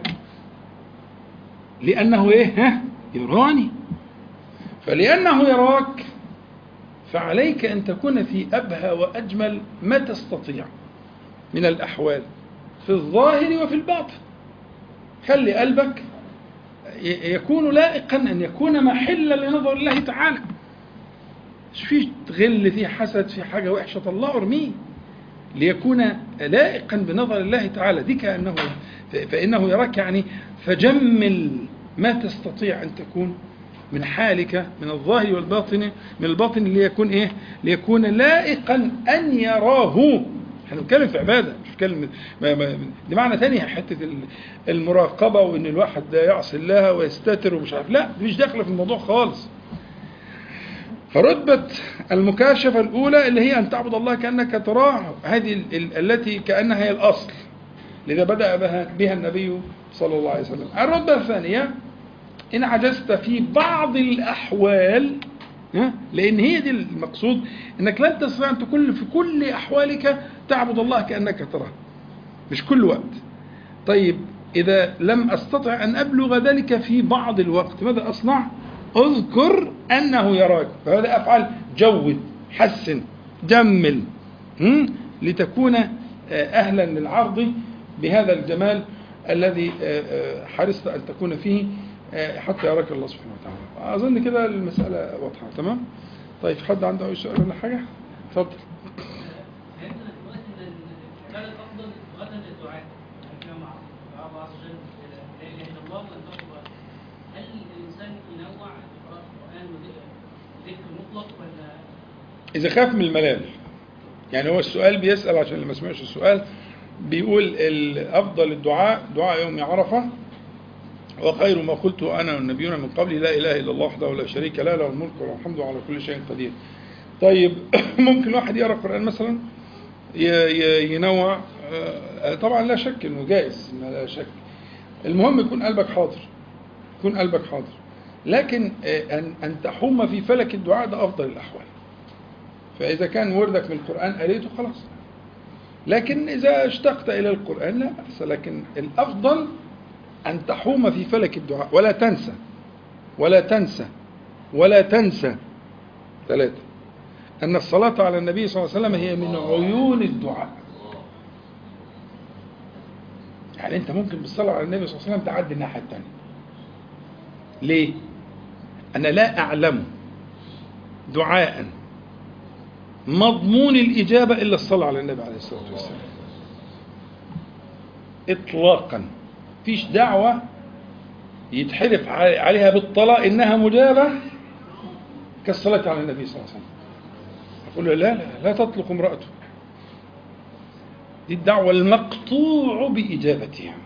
لانه ايه ها يراني فلانه يراك فعليك ان تكون في ابهى واجمل ما تستطيع من الاحوال في الظاهر وفي الباطن خلي قلبك يكون لائقا ان يكون محلا لنظر الله تعالى مش في غل في حسد في حاجه وحشه طلعه ارميه ليكون لائقا بنظر الله تعالى دي كانه فانه يراك يعني فجمل ما تستطيع ان تكون من حالك من الظاهر والباطن من الباطن ليكون ايه؟ ليكون لائقا ان يراه احنا بنتكلم في عباده بتتكلم ما ما دي معنى تاني حته ال- المراقبه وان الواحد لا يعصي الله ويستتر ومش عارف لا دي مش داخله في الموضوع خالص فرتبة المكاشفة الأولى اللي هي أن تعبد الله كأنك تراه هذه ال- ال- التي كأنها هي الأصل لذا بدأ بها, بها النبي صلى الله عليه وسلم الرتبة الثانية إن عجزت في بعض الأحوال ها؟ لأن هي دي المقصود أنك لن تستطيع أن تكون في كل أحوالك تعبد الله كأنك تراه مش كل وقت طيب إذا لم أستطع أن أبلغ ذلك في بعض الوقت ماذا أصنع؟ اذكر أنه يراك فهذا أفعل جود حسن جمل هم؟ لتكون آه، أهلا للعرض بهذا الجمال الذي آه، آه، حرصت أن تكون فيه آه، حتى يراك الله سبحانه وتعالى أظن كده المسألة واضحة تمام؟ طيب حد عنده أي سؤال ولا حاجة؟ اتفضل فهمنا دلوقتي ان العباده الافضل غدا للدعاء يعني فيها مع دعاء الله عز وجل لا اله الا الله وان تقوى هل الانسان ينوع في قراءه القران وذكر مطلق ولا إذا خاف من الملل يعني هو السؤال بيسأل عشان اللي ما سمعش السؤال بيقول ال- أفضل الدعاء دعاء يوم عرفة وخير ما قلت أنا والنبيون من قبلي لا إله إلا الله وحده لا شريك له له الملك وله الحمد على كل شيء قدير طيب ممكن واحد يقرأ القرآن مثلا ي- ي- ينوع آه، طبعا لا شك انه جائز ما لا شك المهم يكون قلبك حاضر يكون قلبك حاضر لكن آه، ان ان تحوم في فلك الدعاء ده افضل الاحوال فإذا كان وردك من القرآن قريته خلاص لكن إذا اشتقت إلى القرآن لا بأس لكن الأفضل أن تحوم في فلك الدعاء ولا تنسى ولا تنسى ولا تنسى ثلاثة أن الصلاة على النبي صلى الله عليه وسلم هي من عيون الدعاء يعني أنت ممكن بالصلاة على النبي صلى الله عليه وسلم تعدي الناحية الثانية ليه؟ أنا لا أعلم دعاء مضمون الإجابة إلا الصلاة على النبي عليه الصلاة والسلام إطلاقا فيش دعوة يتحلف عليها بالطلاق إنها مجابة كالصلاة على النبي صلى الله عليه وسلم يقول له لا لا لا تطلق امرأته دي الدعوة المقطوع بإجابتها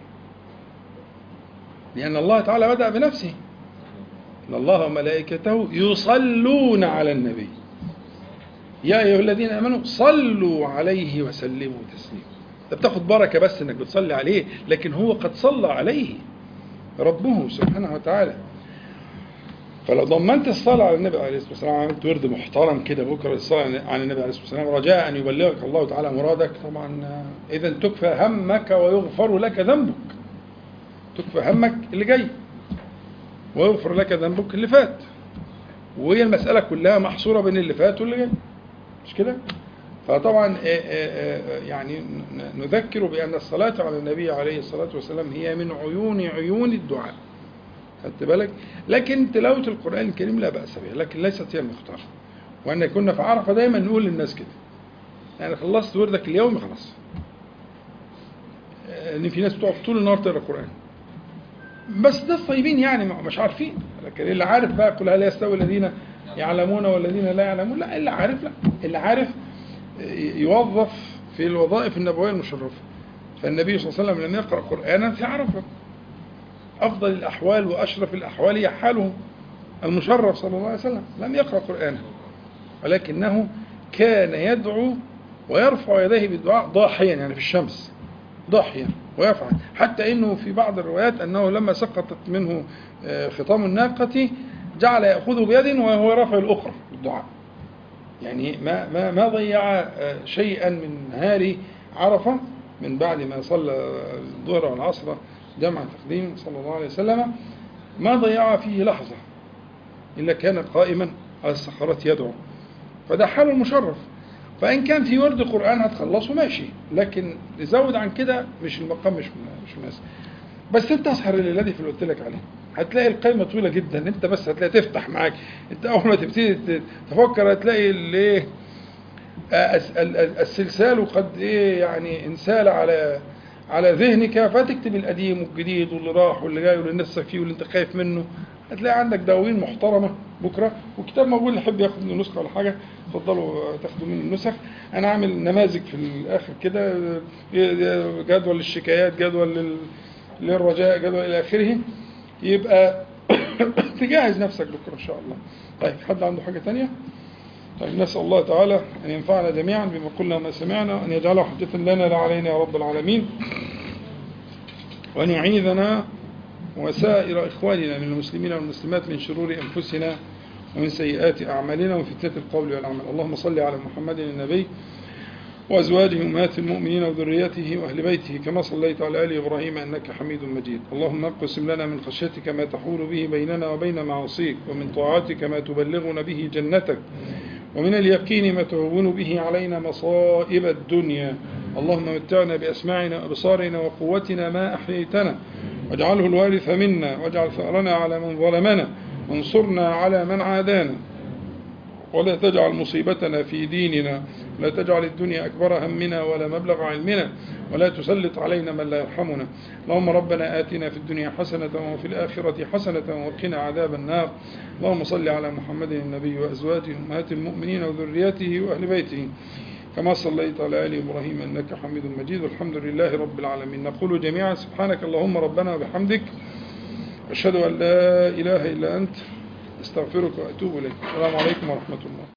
لأن الله تعالى بدأ بنفسه إن الله وملائكته يصلون على النبي يا أيها الذين آمنوا صلوا عليه وسلموا تسليما ده بتاخد بركة بس إنك بتصلي عليه لكن هو قد صلى عليه ربه سبحانه وتعالى فلو ضمنت الصلاة على النبي عليه الصلاة والسلام عملت ورد محترم كده بكرة الصلاة على النبي عليه الصلاة والسلام رجاء أن يبلغك الله تعالى مرادك طبعا إذا تكفى همك ويغفر لك ذنبك تكفى همك اللي جاي ويغفر لك ذنبك اللي فات وهي المسألة كلها محصورة بين اللي فات واللي جاي مش كده؟ فطبعا يعني نذكر بأن الصلاة على النبي عليه الصلاة والسلام هي من عيون عيون الدعاء خدت بالك؟ لكن تلاوة القرآن الكريم لا بأس بها لكن ليست هي المختار وأن كنا في عرفة دايما نقول للناس كده يعني خلصت وردك اليومي خلاص ان في ناس بتقعد طول النهار تقرا القرآن بس ده الطيبين يعني مش عارفين لكن اللي عارف بقى قل هل يستوي الذين يعلمون والذين لا يعلمون لا اللي عارف لا اللي عارف يوظف في الوظائف النبوية المشرفة فالنبي صلى الله عليه وسلم لم يقرأ قرآنا في عرفة أفضل الأحوال وأشرف الأحوال هي حاله المشرف صلى الله عليه وسلم لم يقرأ قرآنا ولكنه كان يدعو ويرفع يديه بالدعاء ضاحيا يعني في الشمس ضاحيا ويفعل حتى انه في بعض الروايات انه لما سقطت منه خطام الناقة جعل يأخذه بيد وهو رافع الأخرى بالدعاء يعني ما ما ما ضيع شيئا من نهار عرفة من بعد ما صلى الظهر والعصر جمع تقديم صلى الله عليه وسلم ما ضيع فيه لحظة إلا كان قائما على الصخرات يدعو فده حال المشرف فإن كان في ورد قرآن هتخلصه ماشي لكن تزود عن كده مش المقام مش مش مناسب بس انت اسهر الليله دي في اللي قلت لك عليه هتلاقي القايمه طويله جدا انت بس هتلاقي تفتح معاك انت اول ما تبتدي تفكر هتلاقي الايه السلسال قد ايه يعني انسال على على ذهنك فتكتب القديم والجديد واللي راح واللي جاي واللي نفسك فيه واللي انت خايف منه هتلاقي عندك دواوين محترمه بكره والكتاب موجود اللي يحب ياخد منه نسخه ولا حاجه اتفضلوا تاخدوا منه النسخ انا عامل نماذج في الاخر كده جدول للشكايات جدول لل- للرجاء جدول الى اخره يبقى تجهز نفسك بكره ان شاء الله طيب حد عنده حاجه تانية طيب نسال الله تعالى ان ينفعنا جميعا بما قلنا وما سمعنا وان يجعله حجه لنا لا علينا يا رب العالمين وأن يعيذنا وسائر إخواننا من المسلمين والمسلمات من شرور أنفسنا ومن سيئات أعمالنا ومن فتنة القول والعمل اللهم صل على محمد النبي وأزواجه أمهات المؤمنين وذريته وأهل بيته كما صليت على آل إبراهيم إنك حميد مجيد اللهم اقسم لنا من خشيتك ما تحول به بيننا وبين معاصيك ومن طاعتك ما تبلغنا به جنتك ومن اليقين ما تهون به علينا مصائب الدنيا اللهم متعنا بأسماعنا وأبصارنا وقوتنا ما أحييتنا واجعله الوارث منا واجعل ثأرنا على من ظلمنا وانصرنا على من عادانا ولا تجعل مصيبتنا في ديننا ولا تجعل الدنيا أكبر همنا ولا مبلغ علمنا ولا تسلط علينا من لا يرحمنا اللهم ربنا آتنا في الدنيا حسنة وفي الآخرة حسنة وقنا عذاب النار اللهم صل على محمد النبي وأزواجه أمهات المؤمنين وذريته وأهل بيته كما صليت على آل إبراهيم إنك حميد مجيد والحمد لله رب العالمين نقول جميعا سبحانك اللهم ربنا وبحمدك أشهد أن لا إله إلا أنت استغفرك وأتوب إليك السلام عليكم ورحمة الله